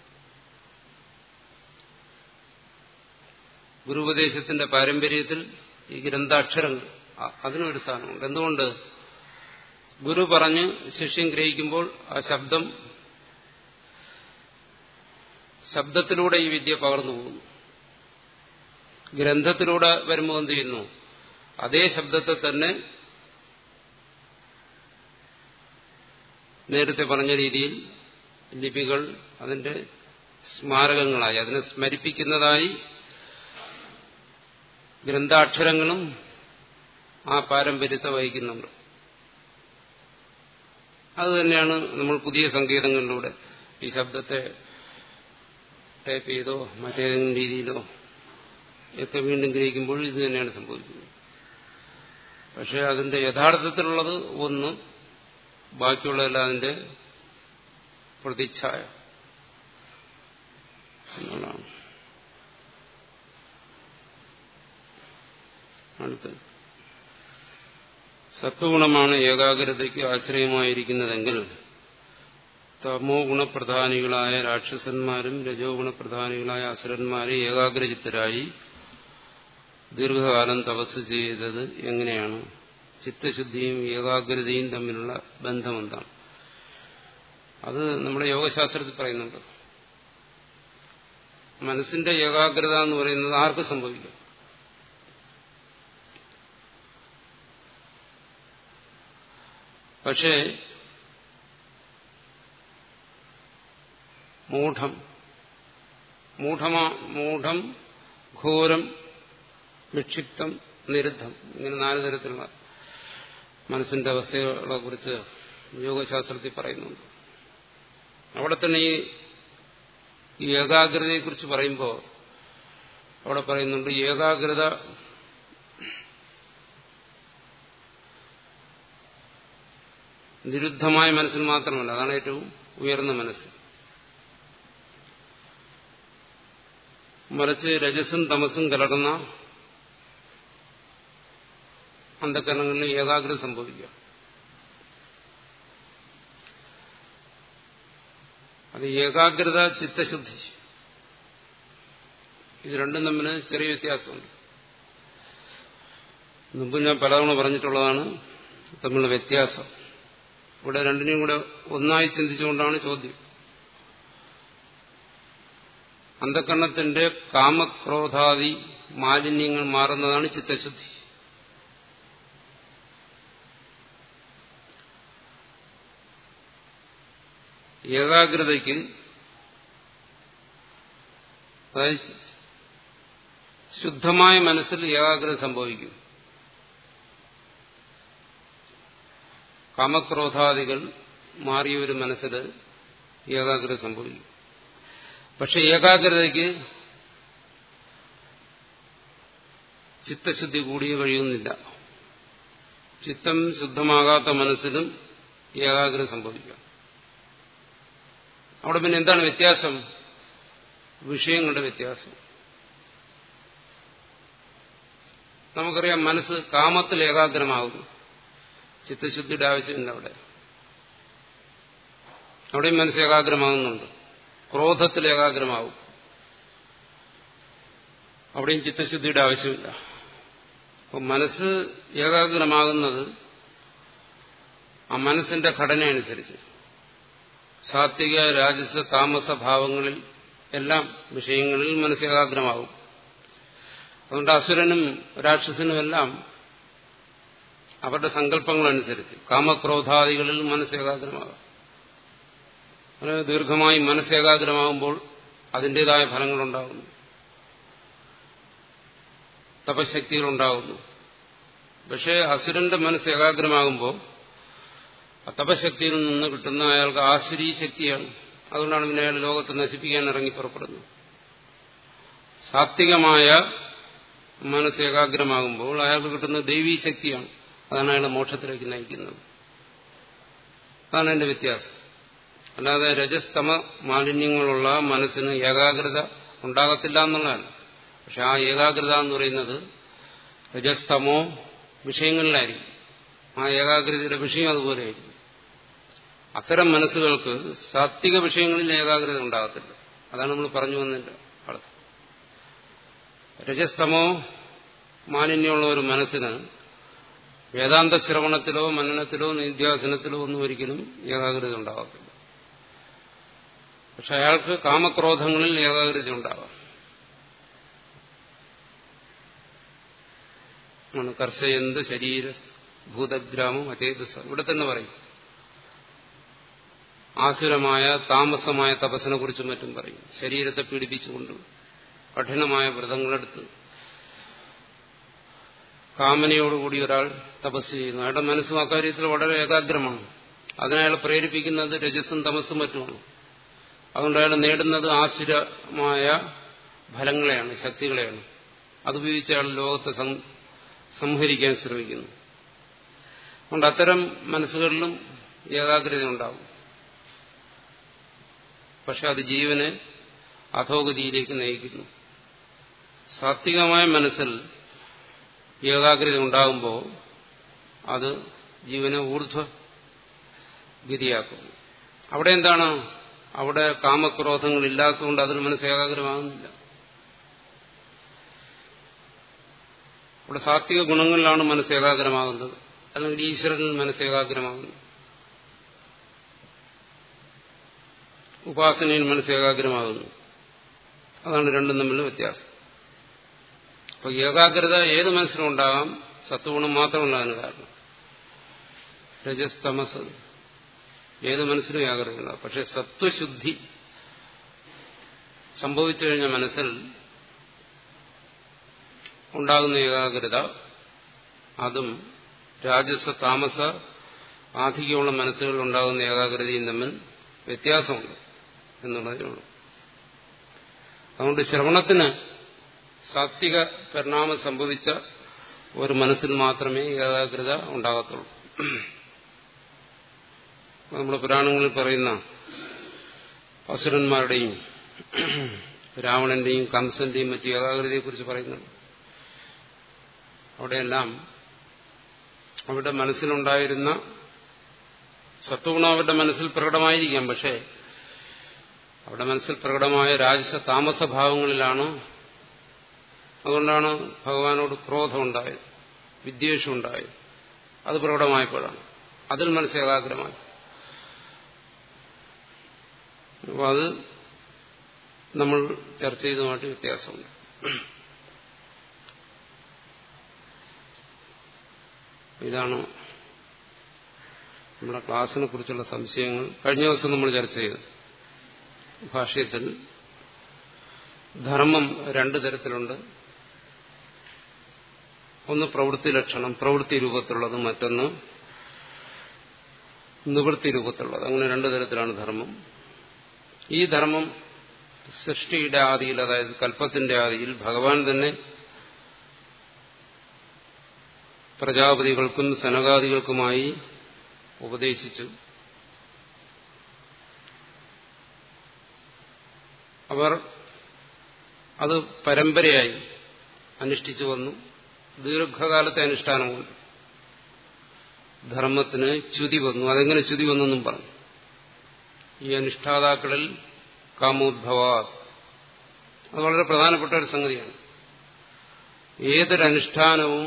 ഗുരുപദേശത്തിന്റെ പാരമ്പര്യത്തിൽ ഈ ഗ്രന്ഥാക്ഷരങ്ങൾ അതിനൊരു സ്ഥാനമുണ്ട് എന്തുകൊണ്ട് ഗുരു പറഞ്ഞ് ശിഷ്യൻ ഗ്രഹിക്കുമ്പോൾ ആ ശബ്ദം ശബ്ദത്തിലൂടെ ഈ വിദ്യ പകർന്നു പോകുന്നു ഗ്രന്ഥത്തിലൂടെ വരുമ്പോൾ എന്ത് ചെയ്യുന്നു അതേ ശബ്ദത്തെ തന്നെ നേരത്തെ പറഞ്ഞ രീതിയിൽ ലിപികൾ അതിന്റെ സ്മാരകങ്ങളായി അതിനെ സ്മരിപ്പിക്കുന്നതായി ഗ്രന്ഥാക്ഷരങ്ങളും ആ പാരമ്പര്യത്തെ വഹിക്കുന്നുണ്ട് അതുതന്നെയാണ് നമ്മൾ പുതിയ സങ്കേതങ്ങളിലൂടെ ഈ ശബ്ദത്തെ ടൈപ്പ് ചെയ്തോ മറ്റേതെങ്കിലും രീതിയിലോ ഒക്കെ വീണ്ടും ഗ്രഹിക്കുമ്പോൾ ഇത് തന്നെയാണ് സംഭവിക്കുന്നത് പക്ഷെ അതിന്റെ യഥാർത്ഥത്തിലുള്ളത് ഒന്ന് ബാക്കിയുള്ളതെല്ലാം അതിന്റെ പ്രതിച്ഛായ എന്നുള്ളതാണ് അടുത്ത് സത്വഗുണമാണ് ഏകാഗ്രതയ്ക്ക് ആശ്രയമായിരിക്കുന്നതെങ്കിൽ തമോ ഗുണപ്രധാനികളായ രാക്ഷസന്മാരും രജോ ഗുണപ്രധാനികളായ അസുരന്മാരെ ഏകാഗ്രചിത്തരായി ദീർഘകാലം തപസ് ചെയ്തത് എങ്ങനെയാണ് ചിത്തശുദ്ധിയും ഏകാഗ്രതയും തമ്മിലുള്ള ബന്ധം എന്താണ് അത് നമ്മുടെ യോഗശാസ്ത്രത്തിൽ പറയുന്നുണ്ട് മനസ്സിന്റെ ഏകാഗ്രത എന്ന് പറയുന്നത് ആർക്ക് സംഭവിക്കും പക്ഷേ മൂഢം മൂഢമാ മൂഢം ഘോരം വിക്ഷിപ്തം നിരുദ്ധം ഇങ്ങനെ നാല് തരത്തിലുള്ള മനസ്സിന്റെ അവസ്ഥകളെ കുറിച്ച് യോഗശാസ്ത്രത്തിൽ പറയുന്നുണ്ട് അവിടെ തന്നെ ഈ ഏകാഗ്രതയെക്കുറിച്ച് പറയുമ്പോൾ അവിടെ പറയുന്നുണ്ട് ഏകാഗ്രത നിരുദ്ധമായ മനസ്സിൽ മാത്രമല്ല അതാണ് ഏറ്റവും ഉയർന്ന മനസ്സ് മറിച്ച് രജസും തമസും കലർന്ന അന്ധകരണങ്ങളിൽ ഏകാഗ്രത സംഭവിക്കുക അത് ഏകാഗ്രത ചിത്തശുദ്ധി ഇത് രണ്ടും തമ്മിൽ ചെറിയ വ്യത്യാസമുണ്ട് മുമ്പ് ഞാൻ പലതവണ പറഞ്ഞിട്ടുള്ളതാണ് തമ്മിലുള്ള വ്യത്യാസം ഇവിടെ രണ്ടിനെയും കൂടെ ഒന്നായി ചിന്തിച്ചുകൊണ്ടാണ് ചോദ്യം അന്ധകരണത്തിന്റെ കാമക്രോധാദി മാലിന്യങ്ങൾ മാറുന്നതാണ് ചിത്തശുദ്ധി ഏകാഗ്രതയ്ക്ക് അതായത് ശുദ്ധമായ മനസ്സിൽ ഏകാഗ്രത സംഭവിക്കും കാമക്രോധാദികൾ മാറിയ ഒരു മനസ്സിൽ ഏകാഗ്രത സംഭവിക്കും പക്ഷെ ഏകാഗ്രതയ്ക്ക് ചിത്തശുദ്ധി കൂടിയ കഴിയുന്നില്ല ചിത്തം ശുദ്ധമാകാത്ത മനസ്സിലും ഏകാഗ്രത സംഭവിക്കാം അവിടെ പിന്നെ എന്താണ് വ്യത്യാസം വിഷയങ്ങളുടെ വ്യത്യാസം നമുക്കറിയാം മനസ്സ് കാമത്തിൽ ഏകാഗ്രമാകുന്നു ചിത്തശുദ്ധിയുടെ ആവശ്യമില്ല അവിടെ അവിടെയും മനസ്സ് ഏകാഗ്രമാകുന്നുണ്ട് ക്രോധത്തിൽ ഏകാഗ്രമാവും അവിടെയും ചിത്തശുദ്ധിയുടെ ആവശ്യമില്ല അപ്പം മനസ്സ് ഏകാഗ്രമാകുന്നത് ആ മനസ്സിന്റെ ഘടന അനുസരിച്ച് സാത്വിക രാജസ താമസ ഭാവങ്ങളിൽ എല്ലാം വിഷയങ്ങളിൽ മനസ്സ് ഏകാഗ്രമാകും അതുകൊണ്ട് അസുരനും രാക്ഷസനും എല്ലാം അവരുടെ സങ്കല്പങ്ങളനുസരിച്ച് കാമക്രോധാദികളിൽ മനസ്സ് ഏകാഗ്രമാകും അങ്ങനെ ദീർഘമായി മനസ്സ് ഏകാഗ്രമാകുമ്പോൾ അതിൻ്റെതായ ഫലങ്ങളുണ്ടാകുന്നു തപശക്തികളുണ്ടാകുന്നു പക്ഷേ അസുരന്റെ മനസ്സ് ഏകാഗ്രമാകുമ്പോൾ ആ തപശക്തിയിൽ നിന്ന് കിട്ടുന്ന അയാൾക്ക് ആസുരീ ശക്തിയാണ് അതുകൊണ്ടാണ് പിന്നെ അയാൾ ലോകത്തെ നശിപ്പിക്കാൻ ഇറങ്ങി പുറപ്പെടുന്നത് സാത്വികമായ മനസ്സ് ഏകാഗ്രമാകുമ്പോൾ അയാൾക്ക് കിട്ടുന്ന ദൈവീ ശക്തിയാണ് അതാണ് അയാളെ മോക്ഷത്തിലേക്ക് നയിക്കുന്നത് അതാണ് എന്റെ വ്യത്യാസം അല്ലാതെ രജസ്തമ മാലിന്യങ്ങളുള്ള മനസ്സിന് ഏകാഗ്രത ഉണ്ടാകത്തില്ല എന്നുള്ളതല്ല പക്ഷെ ആ ഏകാഗ്രത എന്ന് പറയുന്നത് രജസ്തമോ വിഷയങ്ങളിലായിരിക്കും ആ ഏകാഗ്രതയുടെ വിഷയം അതുപോലെയായിരിക്കും അത്തരം മനസ്സുകൾക്ക് സാത്വിക വിഷയങ്ങളിൽ ഏകാഗ്രത ഉണ്ടാകത്തില്ല അതാണ് നമ്മൾ പറഞ്ഞു വന്നതിന്റെ അർത്ഥം രജസ്തമോ മാലിന്യമുള്ള ഒരു മനസ്സിന് വേദാന്ത ശ്രവണത്തിലോ മനനത്തിലോ നിധ്യാസനത്തിലോ ഒന്നും ഒരിക്കലും ഏകാഗ്രത ഉണ്ടാകത്തില്ല പക്ഷെ അയാൾക്ക് കാമക്രോധങ്ങളിൽ ഏകാഗ്രത ഉണ്ടാകാം കർഷയന്ത് ശരീര ഭൂതഗ്രാമം അചേതസ ഇവിടെ തന്നെ പറയും ആസുരമായ താമസമായ തപസ്സിനെ കുറിച്ചും മറ്റും പറയും ശരീരത്തെ പീഡിപ്പിച്ചുകൊണ്ട് കഠിനമായ വ്രതങ്ങളെടുത്ത് കാമനയോടുകൂടി ഒരാൾ തപസ് ചെയ്യുന്നു അയാളുടെ മനസ്സും അക്കാര്യത്തിൽ വളരെ ഏകാഗ്രമാണ് അതിനയാൾ പ്രേരിപ്പിക്കുന്നത് രജസ്സും തമസ്സും മറ്റുമാണ് അതുകൊണ്ട് അയാൾ നേടുന്നത് ആസുരമായ ഫലങ്ങളെയാണ് ശക്തികളെയാണ് അതുപയോഗിച്ച് അയാൾ ലോകത്തെ സംഹരിക്കാൻ ശ്രമിക്കുന്നു അതുകൊണ്ട് അത്തരം മനസ്സുകളിലും ഏകാഗ്രത ഉണ്ടാവും പക്ഷെ അത് ജീവനെ അധോഗതിയിലേക്ക് നയിക്കുന്നു സാത്വികമായ മനസ്സിൽ ഏകാഗ്രത ഉണ്ടാകുമ്പോൾ അത് ജീവനെ ഊർധ്വഗതിയാക്കുന്നു അവിടെ എന്താണ് അവിടെ കാമക്രോധങ്ങൾ ഇല്ലാത്തതുകൊണ്ട് അതിന് മനസ്സ് ഏകാഗ്രമാകുന്നില്ല അവിടെ സാത്വിക ഗുണങ്ങളിലാണ് മനസ്സ് ഏകാഗ്രമാകുന്നത് അല്ലെങ്കിൽ ഈശ്വരനിൽ മനസ്സ് ഏകാഗ്രമാകുന്നു ഉപാസനയിൽ മനസ്സ് ഏകാഗ്രമാകുന്നു അതാണ് രണ്ടും തമ്മിലുള്ള വ്യത്യാസം അപ്പൊ ഏകാഗ്രത ഏത് മനസ്സിലും ഉണ്ടാകാം സത്വഗുണം മാത്രമല്ല അതിന് കാരണം രജസ് തമസ് ഏത് മനസ്സിലും ഏകാഗ്രത ഉണ്ടാകും പക്ഷെ സത്വശുദ്ധി സംഭവിച്ചു കഴിഞ്ഞ മനസ്സിൽ ഉണ്ടാകുന്ന ഏകാഗ്രത അതും രാജസ താമസ ആധിക്യമുള്ള മനസ്സുകളിൽ ഉണ്ടാകുന്ന ഏകാഗ്രതയും തമ്മിൽ വ്യത്യാസമുണ്ട് എന്നുള്ളതേ ഉള്ളൂ അതുകൊണ്ട് ശ്രവണത്തിന് സാത്വിക പരിണാമം സംഭവിച്ച ഒരു മനസ്സിൽ മാത്രമേ ഏകാഗ്രത ഉണ്ടാകത്തുള്ളൂ നമ്മുടെ പുരാണങ്ങളിൽ പറയുന്ന അസുരന്മാരുടെയും രാവണന്റെയും കംസന്റെയും മറ്റു ഏകാഗ്രതയെക്കുറിച്ച് പറയുന്നുണ്ട് അവിടെയെല്ലാം അവരുടെ മനസ്സിലുണ്ടായിരുന്ന സത്വഗുണം അവരുടെ മനസ്സിൽ പ്രകടമായിരിക്കാം പക്ഷേ അവരുടെ മനസ്സിൽ പ്രകടമായ രാജസ താമസഭാവങ്ങളിലാണ് അതുകൊണ്ടാണ് ഭഗവാനോട് ക്രോധമുണ്ടായത് വിദ്വേഷം ഉണ്ടായത് അത് പ്രകടമായപ്പോഴാണ് അതിൽ മനസ്സ് ഏകാഗ്രമായി അപ്പോൾ അത് നമ്മൾ ചർച്ച ചെയ്തതുമായിട്ട് വ്യത്യാസമുണ്ട് ഇതാണ് നമ്മുടെ ക്ലാസ്സിനെ കുറിച്ചുള്ള സംശയങ്ങൾ കഴിഞ്ഞ ദിവസം നമ്മൾ ചർച്ച ചെയ്തു ഭാഷ്യത്തിൽ ധർമ്മം രണ്ടു തരത്തിലുണ്ട് ഒന്ന് പ്രവൃത്തി ലക്ഷണം പ്രവൃത്തി രൂപത്തിലുള്ളത് മറ്റൊന്ന് നിവൃത്തി രൂപത്തിലുള്ളത് അങ്ങനെ രണ്ടു തരത്തിലാണ് ധർമ്മം ഈ ധർമ്മം സൃഷ്ടിയുടെ ആദിയിൽ അതായത് കൽപ്പത്തിന്റെ ആദിയിൽ ഭഗവാൻ തന്നെ പ്രജാപതികൾക്കും സനകാദികൾക്കുമായി ഉപദേശിച്ചു അവർ അത് പരമ്പരയായി അനുഷ്ഠിച്ചു വന്നു ദീർഘകാലത്തെ അനുഷ്ഠാനം കൊണ്ട് ധർമ്മത്തിന് ച്യുതി വന്നു അതെങ്ങനെ ച്യുതി വന്നെന്നും പറഞ്ഞു ഈ അനുഷ്ഠാതാക്കളിൽ കാമോദ്ഭവ അത് വളരെ പ്രധാനപ്പെട്ട ഒരു സംഗതിയാണ് ഏതൊരനുഷ്ഠാനവും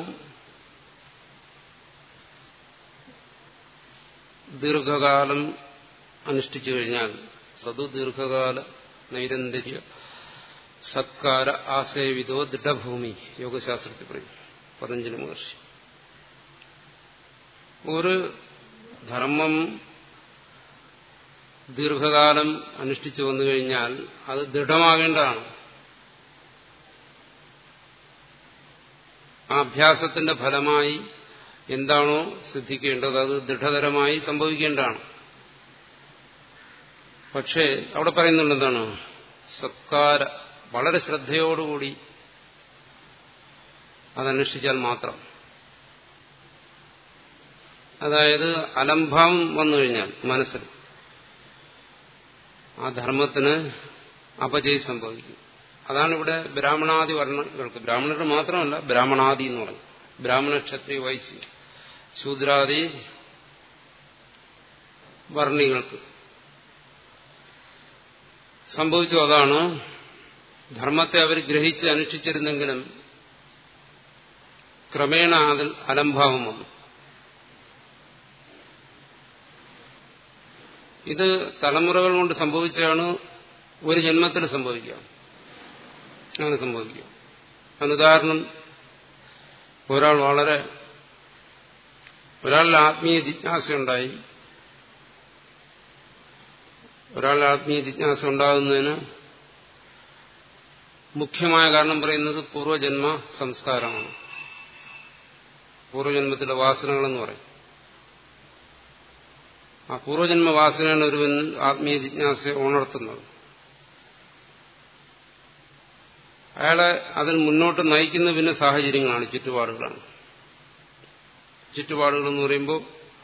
ദീർഘകാലം അനുഷ്ഠിച്ചു കഴിഞ്ഞാൽ സതു ദീർഘകാല നൈരന്തര്യ സത്കാര ആസേവിതോ ദൃഢഭൂമി യോഗശാസ്ത്രത്തിൽ പറയും പതഞ്ജലി മഹർഷി ഒരു ധർമ്മം ദീർഘകാലം അനുഷ്ഠിച്ചു വന്നു കഴിഞ്ഞാൽ അത് ദൃഢമാകേണ്ടതാണ് ആ അഭ്യാസത്തിന്റെ ഫലമായി എന്താണോ സിദ്ധിക്കേണ്ടത് അത് ദൃഢതരമായി സംഭവിക്കേണ്ടതാണ് പക്ഷേ അവിടെ പറയുന്നുണ്ട് എന്താണ് സത്കാര വളരെ ശ്രദ്ധയോടുകൂടി അതന്വേഷിച്ചാൽ മാത്രം അതായത് അലംഭാവം വന്നു കഴിഞ്ഞാൽ മനസ്സിൽ ആ ധർമ്മത്തിന് അപജയം സംഭവിക്കും അതാണ് ഇവിടെ ബ്രാഹ്മണാദി വർണ്ണങ്ങൾക്ക് ബ്രാഹ്മണർക്ക് മാത്രമല്ല ബ്രാഹ്മണാദി എന്ന് പറഞ്ഞു ബ്രാഹ്മണ ക്ഷത്രിയ വൈശ്യ ശൂദ്രാദി വർണ്ണികൾക്ക് സംഭവിച്ചു അതാണ് ധർമ്മത്തെ അവർ ഗ്രഹിച്ച് അനുഷ്ഠിച്ചിരുന്നെങ്കിലും ക്രമേണ അതിൽ അലംഭാവം വന്നു ഇത് തലമുറകൾ കൊണ്ട് സംഭവിച്ചാണ് ഒരു ജന്മത്തിൽ സംഭവിക്കാം അങ്ങനെ സംഭവിക്കാം അനുദാഹരണം ഒരാൾ വളരെ ഒരാളുടെ ആത്മീയ ജിജ്ഞാസയുണ്ടായി ഒരാളുടെ ആത്മീയ ജിജ്ഞാസ ഉണ്ടാകുന്നതിന് മുഖ്യമായ കാരണം പറയുന്നത് പൂർവജന്മ സംസ്കാരമാണ് പൂർവജന്മത്തിലെ വാസനകളെന്ന് പറയും ആ പൂർവജന്മ വാസനയാണ് ഒരുവൻ ആത്മീയ ജിജ്ഞാസയെ ഉണർത്തുന്നത് അയാളെ അതിൽ മുന്നോട്ട് നയിക്കുന്ന പിന്നെ സാഹചര്യങ്ങളാണ് ചുറ്റുപാടുകളാണ് ചുറ്റുപാടുകൾ എന്ന് പറയുമ്പോൾ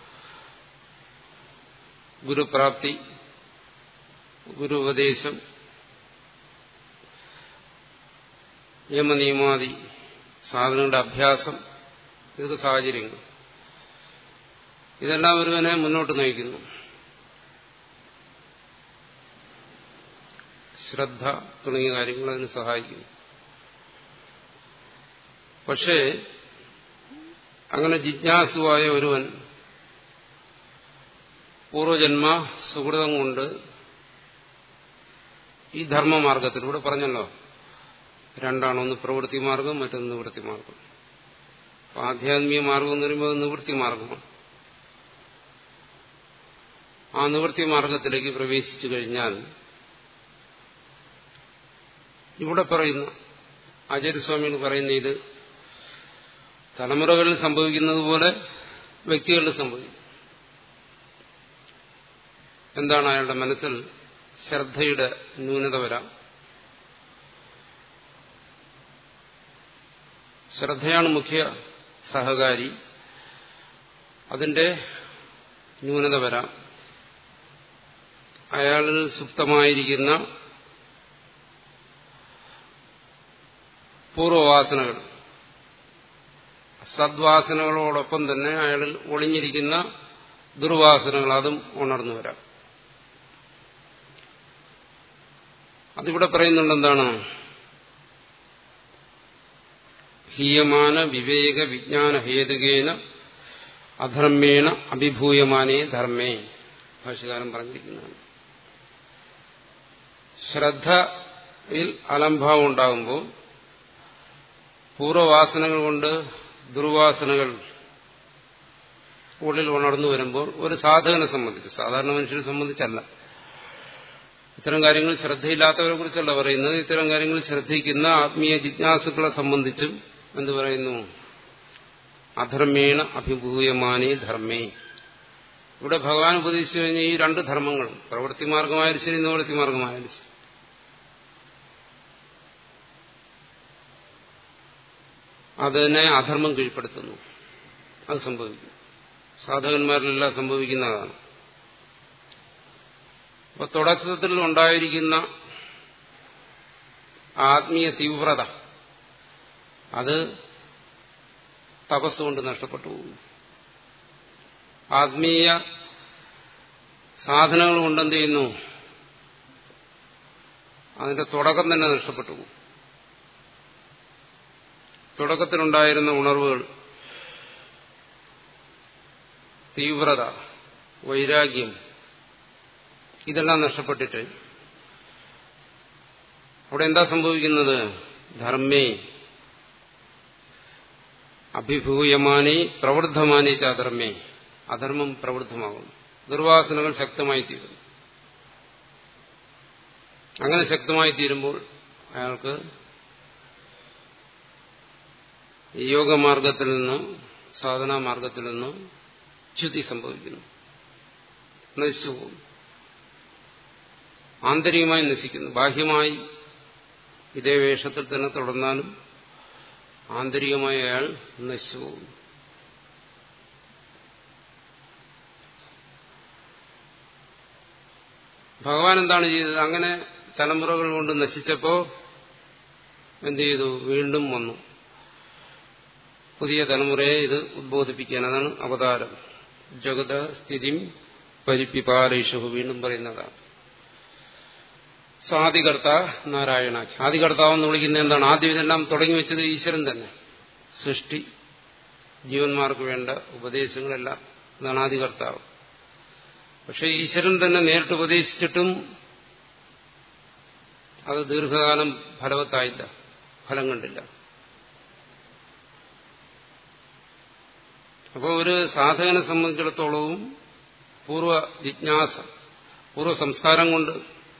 ഗുരുപ്രാപ്തി ഗുരുപദേശം യമനിയമാദി സാധനങ്ങളുടെ അഭ്യാസം ഇതൊക്കെ സാഹചര്യങ്ങൾ ഇതെല്ലാം ഒരുവനെ മുന്നോട്ട് നയിക്കുന്നു ശ്രദ്ധ തുടങ്ങിയ കാര്യങ്ങൾ അതിന് സഹായിക്കുന്നു പക്ഷേ അങ്ങനെ ജിജ്ഞാസുവായ ഒരുവൻ പൂർവജന്മ സുഹൃതം കൊണ്ട് ഈ ധർമ്മമാർഗത്തിലൂടെ പറഞ്ഞല്ലോ രണ്ടാണ് ഒന്ന് പ്രവൃത്തി മാർഗം മറ്റൊന്ന് നിവൃത്തി മാർഗം ആധ്യാത്മിക മാർഗം എന്ന് പറയുമ്പോൾ നിവൃത്തി മാർഗമാണ് ആ നിവൃത്തി മാർഗത്തിലേക്ക് പ്രവേശിച്ചു കഴിഞ്ഞാൽ ഇവിടെ പറയുന്ന ആചാര്യസ്വാമികൾ പറയുന്ന ഇത് തലമുറകളിൽ സംഭവിക്കുന്നത് പോലെ വ്യക്തികളിൽ സംഭവിക്കും എന്താണ് അയാളുടെ മനസ്സിൽ ശ്രദ്ധയുടെ ന്യൂനത വരാം ശ്രദ്ധയാണ് മുഖ്യ സഹകാരി അതിന്റെ ന്യൂനത വരാം അയാളിൽ സുപ്തമായിരിക്കുന്ന പൂർവവാസനകൾ സദ്വാസനകളോടൊപ്പം തന്നെ അയാളിൽ ഒളിഞ്ഞിരിക്കുന്ന ദുർവാസനകൾ അതും ഉണർന്നു വരാം അതിവിടെ പറയുന്നുണ്ട് എന്താണ് ഹീയമാന വിവേക വിജ്ഞാന ഹേതുകേന അധർമ്മേണ അഭിഭൂയമാനേ ധർമ്മേ ഭാഷകാരൻ പറഞ്ഞിരിക്കുന്നതാണ് ശ്രദ്ധയിൽ അലംഭാവം ഉണ്ടാകുമ്പോൾ പൂർവവാസനകൾ കൊണ്ട് ദുർവാസനകൾ ഉള്ളിൽ ഉണർന്നു വരുമ്പോൾ ഒരു സാധകനെ സംബന്ധിച്ച് സാധാരണ മനുഷ്യനെ സംബന്ധിച്ചല്ല ഇത്തരം കാര്യങ്ങൾ ശ്രദ്ധയില്ലാത്തവരെ കുറിച്ചല്ല പറയുന്നത് ഇത്തരം കാര്യങ്ങൾ ശ്രദ്ധിക്കുന്ന ആത്മീയ ജിജ്ഞാസുക്കളെ സംബന്ധിച്ചും എന്തു പറയുന്നു അധർമ്മേണ അഭിഭൂയമാനേ ധർമ്മേ ഇവിടെ ഭഗവാൻ ഉപദേശിച്ചു കഴിഞ്ഞ ഈ രണ്ട് ധർമ്മങ്ങളും പ്രവൃത്തി മാർഗമായാലും ശരി നിവൃത്തി മാർഗമായാലും ശരി അതിനെ അധർമ്മം കീഴ്പ്പെടുത്തുന്നു അത് സംഭവിക്കും സാധകന്മാരിലെല്ലാം സംഭവിക്കുന്നതാണ് അപ്പൊ തുടക്കത്തിൽ ഉണ്ടായിരിക്കുന്ന ആത്മീയ തീവ്രത അത് തപസ്സുകൊണ്ട് നഷ്ടപ്പെട്ടു പോകുന്നു ആത്മീയ സാധനങ്ങൾ കൊണ്ടെന്ത് ചെയ്യുന്നു അതിന്റെ തുടക്കം തന്നെ നഷ്ടപ്പെട്ടു പോകും തുടക്കത്തിലുണ്ടായിരുന്ന ഉണർവുകൾ തീവ്രത വൈരാഗ്യം ഇതെല്ലാം നഷ്ടപ്പെട്ടിട്ട് അവിടെ എന്താ സംഭവിക്കുന്നത് ധർമ്മേ അഭിഭൂയമാനി പ്രവൃദ്ധമാനി ചാധർമ്മേ അധർമ്മം പ്രവൃദ്ധമാകുന്നു ദുർവാസനകൾ ശക്തമായി തീരുന്നു അങ്ങനെ ശക്തമായി തീരുമ്പോൾ അയാൾക്ക് യോഗമാർഗത്തിൽ നിന്ന് സാധനാ മാർഗത്തിൽ നിന്ന് ച്യുതി സംഭവിക്കുന്നു നശിച്ചു പോകുന്നു ആന്തരികമായി നശിക്കുന്നു ബാഹ്യമായി ഇതേ വേഷത്തിൽ തന്നെ തുടർന്നാലും ആന്തരികമായി അയാൾ നശിച്ചു പോകുന്നു ഭഗവാൻ എന്താണ് ചെയ്തത് അങ്ങനെ തലമുറകൾ കൊണ്ട് നശിച്ചപ്പോ എന്ത് ചെയ്തു വീണ്ടും വന്നു പുതിയ തലമുറയെ ഇത് ഉദ്ബോധിപ്പിക്കാൻ അതാണ് അവതാരം ജഗത സ്ഥിതി പരിപ്പിപാലേഷു വീണ്ടും പറയുന്നതാണ് സാദികർത്ത നാരായണ ആദികർത്താവെന്ന് വിളിക്കുന്നത് എന്താണ് ആദ്യം ഇതെല്ലാം തുടങ്ങി വെച്ചത് ഈശ്വരൻ തന്നെ സൃഷ്ടി ജീവന്മാർക്ക് വേണ്ട ഉപദേശങ്ങളെല്ലാം ഇതാണ് ആദികർത്താവ് പക്ഷെ ഈശ്വരൻ തന്നെ നേരിട്ട് ഉപദേശിച്ചിട്ടും അത് ദീർഘകാലം ഫലവത്തായില്ല ഫലം കണ്ടില്ല അപ്പോൾ ഒരു സാധകനെ സംബന്ധിച്ചിടത്തോളവും പൂർവ്വ ജിജ്ഞാസ പൂർവ്വ സംസ്കാരം കൊണ്ട്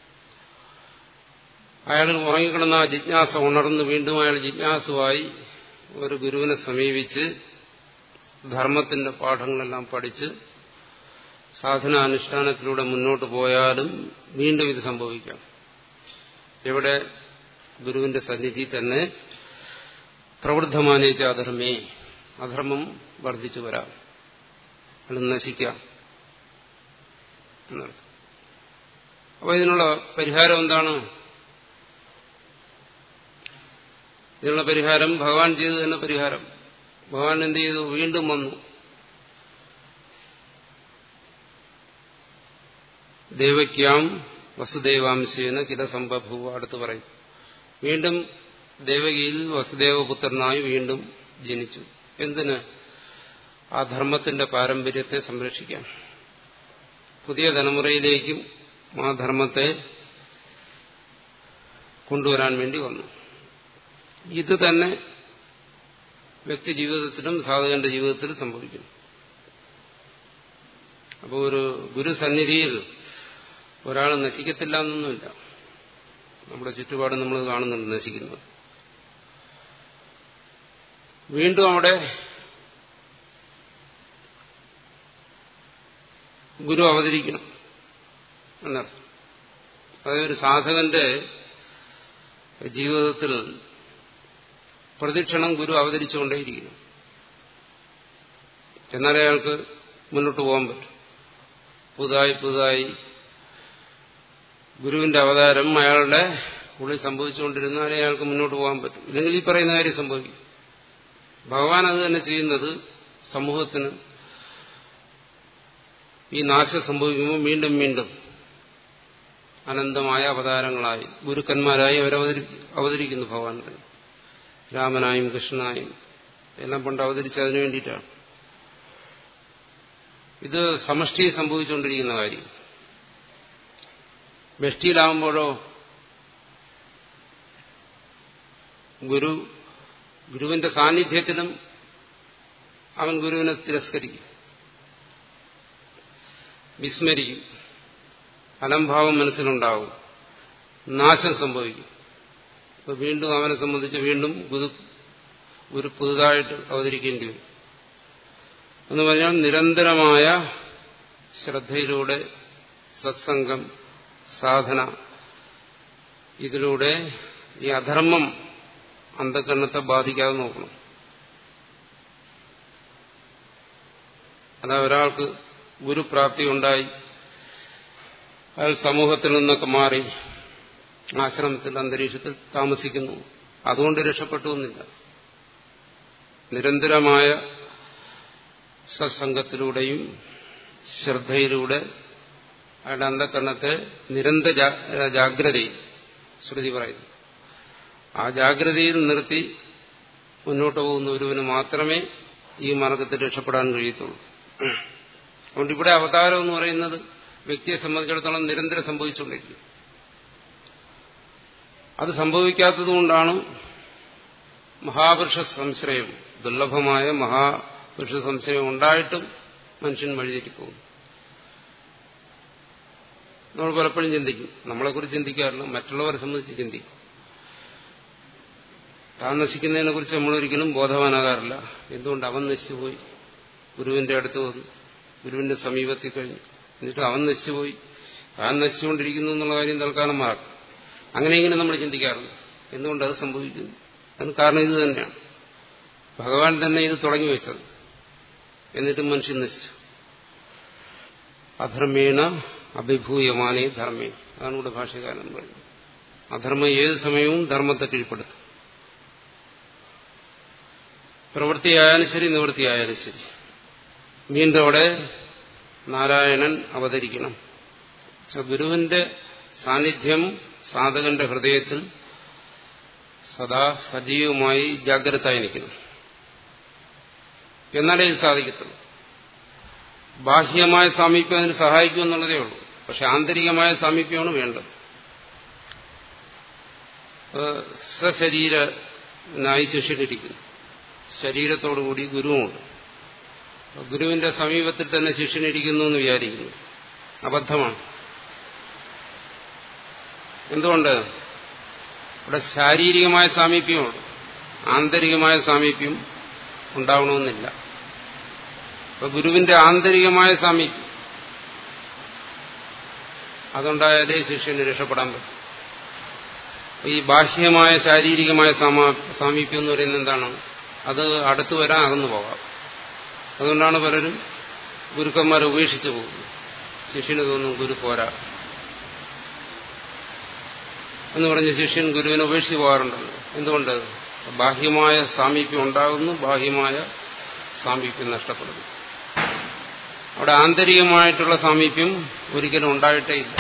അയാൾ ഉറങ്ങിക്കിടന്ന ആ ജിജ്ഞാസ ഉണർന്ന് വീണ്ടും അയാൾ ജിജ്ഞാസുവായി ഒരു ഗുരുവിനെ സമീപിച്ച് ധർമ്മത്തിന്റെ പാഠങ്ങളെല്ലാം പഠിച്ച് സാധനാനുഷ്ഠാനത്തിലൂടെ മുന്നോട്ട് പോയാലും വീണ്ടും ഇത് സംഭവിക്കാം എവിടെ ഗുരുവിന്റെ സന്നിധി തന്നെ പ്രവൃദ്ധമാനേച്ച അധർമ്മേ അധർമ്മം വർദ്ധിച്ചു വരാം അത് നശിക്കാം എന്നർത്ഥം അപ്പോൾ ഇതിനുള്ള പരിഹാരം എന്താണ് ഇതിനുള്ള പരിഹാരം ഭഗവാൻ ചെയ്തു തന്നെ പരിഹാരം ഭഗവാൻ എന്ത് ചെയ്തു വീണ്ടും വന്നു ദേവക്യാം വസുദേവാംശേന കില സംഭവ അടുത്ത് പറയും വീണ്ടും ദേവകിയിൽ വസുദേവപുത്രനായി വീണ്ടും ജനിച്ചു എന്തിന് ആ ധർമ്മത്തിന്റെ പാരമ്പര്യത്തെ സംരക്ഷിക്കാൻ പുതിയ തലമുറയിലേക്കും ആ ധർമ്മത്തെ കൊണ്ടുവരാൻ വേണ്ടി വന്നു ഇത് തന്നെ വ്യക്തി ജീവിതത്തിലും സാധകന്റെ ജീവിതത്തിലും സംഭവിക്കുന്നു അപ്പോൾ ഒരു ഗുരുസന്നിധിയിൽ ഒരാൾ നശിക്കത്തില്ല എന്നൊന്നുമില്ല നമ്മുടെ ചുറ്റുപാട് നമ്മൾ കാണുന്നുണ്ട് നശിക്കുന്നത് വീണ്ടും അവിടെ ഗുരു അവതരിക്കണം എന്നർത്ഥം അതായത് ഒരു സാധകന്റെ ജീവിതത്തിൽ പ്രതിക്ഷണം ഗുരു അവതരിച്ചുകൊണ്ടേയിരിക്കുന്നു എന്നാലേ അയാൾക്ക് മുന്നോട്ട് പോകാൻ പറ്റും പുതുതായി പുതുതായി ഗുരുവിന്റെ അവതാരം അയാളുടെ ഉള്ളിൽ സംഭവിച്ചുകൊണ്ടിരുന്നാലേ അയാൾക്ക് മുന്നോട്ട് പോകാൻ പറ്റും ഇല്ലെങ്കിൽ ഈ പറയുന്ന കാര്യം സംഭവിക്കും ഭഗവാൻ അത് തന്നെ ചെയ്യുന്നത് സമൂഹത്തിന് ഈ നാശം സംഭവിക്കുമ്പോൾ വീണ്ടും വീണ്ടും അനന്തമായ അവതാരങ്ങളായി ഗുരുക്കന്മാരായി അവർ അവതരിക്കുന്നു ഭഗവാൻ തന്നെ രാമനായും കൃഷ്ണനായും എല്ലാം പണ്ട് അവതരിച്ചതിനു വേണ്ടിയിട്ടാണ് ഇത് സമഷ്ടി സംഭവിച്ചുകൊണ്ടിരിക്കുന്ന കാര്യം വ്യഷ്ടിയിലാവുമ്പോഴോ ഗുരു ഗുരുവിന്റെ സാന്നിധ്യത്തിലും അവൻ ഗുരുവിനെ തിരസ്കരിക്കും വിസ്മരിക്കും അലംഭാവം മനസ്സിലുണ്ടാവും നാശം സംഭവിക്കും അപ്പൊ വീണ്ടും അവനെ സംബന്ധിച്ച് വീണ്ടും ഗുരു ഗുരു പുതുതായിട്ട് അവതരിക്കേണ്ടി വരും എന്ന് പറഞ്ഞാൽ നിരന്തരമായ ശ്രദ്ധയിലൂടെ സത്സംഗം സാധന ഇതിലൂടെ ഈ അധർമ്മം അന്ധകരണത്തെ ബാധിക്കാതെ നോക്കണം അതാ ഒരാൾക്ക് ഗുരുപ്രാപ്തി ഉണ്ടായി അയാൾ സമൂഹത്തിൽ നിന്നൊക്കെ മാറി ആശ്രമത്തിൽ അന്തരീക്ഷത്തിൽ താമസിക്കുന്നു അതുകൊണ്ട് രക്ഷപ്പെട്ടു എന്നില്ല നിരന്തരമായ സത്സംഗത്തിലൂടെയും ശ്രദ്ധയിലൂടെ അയാളുടെ അന്ധകരണത്തെ നിരന്തര ജാഗ്രതയിൽ ശ്രുതി പറയുന്നു ആ ജാഗ്രതയിൽ നിർത്തി മുന്നോട്ട് പോകുന്ന ഒരുവന് മാത്രമേ ഈ മാർഗത്തിൽ രക്ഷപ്പെടാൻ കഴിയത്തുള്ളൂ അതുകൊണ്ട് ഇവിടെ അവതാരം എന്ന് പറയുന്നത് വ്യക്തിയെ സംബന്ധിച്ചിടത്തോളം നിരന്തരം സംഭവിച്ചുകൊണ്ടിരിക്കും അത് സംഭവിക്കാത്തതുകൊണ്ടാണ് മഹാപുരുഷ സംശയം ദുർലഭമായ മഹാപുരുഷ സംശയം ഉണ്ടായിട്ടും മനുഷ്യൻ വഴിതെറ്റിപ്പോകും നമ്മൾ പലപ്പോഴും ചിന്തിക്കും നമ്മളെക്കുറിച്ച് ചിന്തിക്കാറില്ല മറ്റുള്ളവരെ സംബന്ധിച്ച് ചിന്തിക്കും താൻ നശിക്കുന്നതിനെ കുറിച്ച് നമ്മളൊരിക്കലും ബോധവാനാകാറില്ല എന്തുകൊണ്ട് അവൻ നശിച്ചുപോയി ഗുരുവിന്റെ അടുത്ത് വന്നു ഗുരുവിന്റെ സമീപത്തിൽ കഴിഞ്ഞു എന്നിട്ട് അവൻ നശിച്ചുപോയി താൻ നശിച്ചുകൊണ്ടിരിക്കുന്നു എന്നുള്ള കാര്യം തൽക്കാലം മാറും അങ്ങനെയെങ്കിലും നമ്മൾ ചിന്തിക്കാറുണ്ട് എന്തുകൊണ്ട് അത് സംഭവിക്കുന്നു അതിന് കാരണം ഇത് തന്നെയാണ് ഭഗവാൻ തന്നെ ഇത് തുടങ്ങി വെച്ചത് എന്നിട്ടും മനുഷ്യൻ നശിച്ചു അധർമ്മേണ അഭിഭൂയമാനേ ധർമ്മേ അതാണ് ഇവിടെ ഭാഷകാരൻ പറയുന്നത് അധർമ്മം ഏത് സമയവും ധർമ്മത്തെ കീഴ്പ്പെടുത്തും പ്രവൃത്തിയായാലും ശരി നിവൃത്തിയായാലും ശരി വീണ്ടും അവിടെ നാരായണൻ അവതരിക്കണം ഗുരുവിന്റെ സാന്നിധ്യം സാധകന്റെ ഹൃദയത്തിൽ സദാ സജീവമായി ജാഗ്രതായി നിൽക്കണം എന്നാലേ ഇത് സാധിക്കത്തുള്ളൂ ബാഹ്യമായ സാമീപ്യം അതിന് സഹായിക്കും എന്നുള്ളതേ ഉള്ളൂ പക്ഷെ ആന്തരികമായ സാമീപ്യമാണ് വേണ്ടത് സശരീരനായി ശിഷ്യനിരിക്കുന്നു ശരീരത്തോടുകൂടി ഗുരുവുമുണ്ട് ഗുരുവിന്റെ സമീപത്തിൽ തന്നെ ശിഷ്യനിരിക്കുന്നു എന്ന് വിചാരിക്കുന്നു അബദ്ധമാണ് എന്തുകൊണ്ട് ഇവിടെ ശാരീരികമായ സാമീപ്യമുള്ളൂ ആന്തരികമായ സാമീപ്യം ഉണ്ടാവണമെന്നില്ല അപ്പൊ ഗുരുവിന്റെ ആന്തരികമായ സാമീപ്യം അതുണ്ടായാലേ ശിഷ്യന് രക്ഷപ്പെടാൻ പറ്റും ഈ ബാഹ്യമായ ശാരീരികമായ സാമീപ്യം എന്ന് പറയുന്നത് എന്താണ് അത് അടുത്തു വരാൻ അകന്നു പോകാം അതുകൊണ്ടാണ് പലരും ഗുരുക്കന്മാരെ ഉപേക്ഷിച്ചു പോകുന്നത് ശിഷ്യന് തോന്നും ഗുരു പോരാ എന്ന് പറഞ്ഞ് ശിഷ്യൻ ഗുരുവിനെ ഉപേക്ഷിച്ച് പോകാറുണ്ടല്ലോ എന്തുകൊണ്ട് ബാഹ്യമായ സാമീപ്യം ഉണ്ടാകുന്നു ബാഹ്യമായ സാമീപ്യം നഷ്ടപ്പെടുന്നു അവിടെ ആന്തരികമായിട്ടുള്ള സാമീപ്യം ഒരിക്കലും ഉണ്ടായിട്ടേ ഇല്ല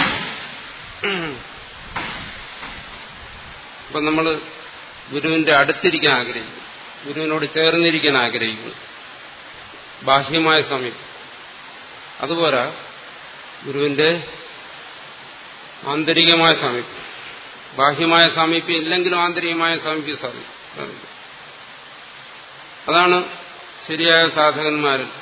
ഇപ്പം നമ്മൾ ഗുരുവിന്റെ അടുത്തിരിക്കാൻ ആഗ്രഹിക്കുന്നു ഗുരുവിനോട് ചേർന്നിരിക്കാൻ ആഗ്രഹിക്കുന്നു ബാഹ്യമായ സമീപം അതുപോലെ ഗുരുവിന്റെ ആന്തരികമായ സമീപം ബാഹ്യമായ സാമീപ്യം ഇല്ലെങ്കിലും ആന്തരികമായ സാമീപ്യം സാധിക്കും അതാണ് ശരിയായ സാധകന്മാരിൽ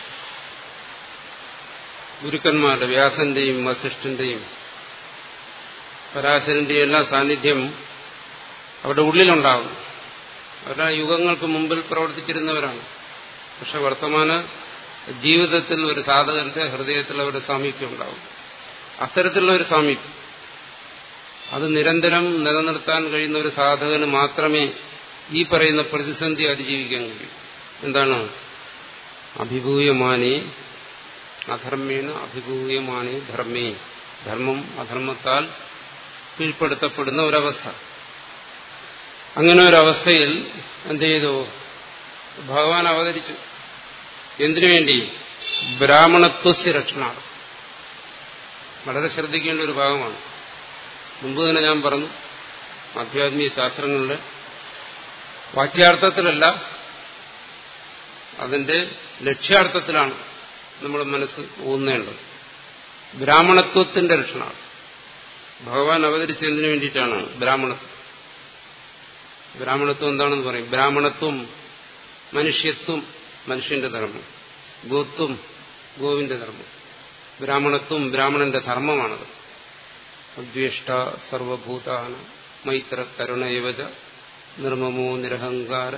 ഗുരുക്കന്മാരുടെ വ്യാസന്റെയും വസിഷ്ഠന്റെയും പരാശരന്റെയും എല്ലാ സാന്നിധ്യം അവരുടെ ഉള്ളിലുണ്ടാകും അവരുടെ യുഗങ്ങൾക്ക് മുമ്പിൽ പ്രവർത്തിച്ചിരുന്നവരാണ് പക്ഷെ വർത്തമാന ജീവിതത്തിൽ ഒരു സാധകന്റെ ഹൃദയത്തിൽ അവരുടെ സാമീപ്യം ഉണ്ടാവും അത്തരത്തിലുള്ള ഒരു സാമീപ്യം അത് നിരന്തരം നിലനിർത്താൻ കഴിയുന്ന ഒരു സാധകന് മാത്രമേ ഈ പറയുന്ന പ്രതിസന്ധി അതിജീവിക്കാൻ കഴിയൂ എന്താണ് അഭിഭൂയമാനേ അധർമ്മേണ അഭിഭൂയമാനേ ധർമ്മേ ധർമ്മം അധർമ്മത്താൽ കീഴ്പ്പെടുത്തപ്പെടുന്ന ഒരവസ്ഥ അങ്ങനെ ഒരവസ്ഥയിൽ എന്ത് ചെയ്തു ഭഗവാൻ അവതരിച്ചു എന്തിനു വേണ്ടി ബ്രാഹ്മണത്വസ്യ രക്ഷണാണ് വളരെ ശ്രദ്ധിക്കേണ്ട ഒരു ഭാഗമാണ് മുമ്പ് തന്നെ ഞാൻ പറഞ്ഞു ആധ്യാത്മിക ശാസ്ത്രങ്ങളുടെ വാക്യാർത്ഥത്തിലല്ല അതിന്റെ ലക്ഷ്യാർത്ഥത്തിലാണ് നമ്മുടെ മനസ്സ് ഊന്നേണ്ടത് ബ്രാഹ്മണത്വത്തിന്റെ ലക്ഷണമാണ് ഭഗവാൻ അവതരിച്ചതിന് വേണ്ടിയിട്ടാണ് ബ്രാഹ്മണത്വം ബ്രാഹ്മണത്വം എന്താണെന്ന് പറയും ബ്രാഹ്മണത്വം മനുഷ്യത്വം മനുഷ്യന്റെ ധർമ്മം ഗോത്വം ഗോവിന്റെ ധർമ്മം ബ്രാഹ്മണത്വം ബ്രാഹ്മണന്റെ ധർമ്മമാണത് അദ്വേഷ്ട സർവഭൂതാന മൈത്ര കരുണയവജ നിർമ്മമോ നിരഹങ്കാര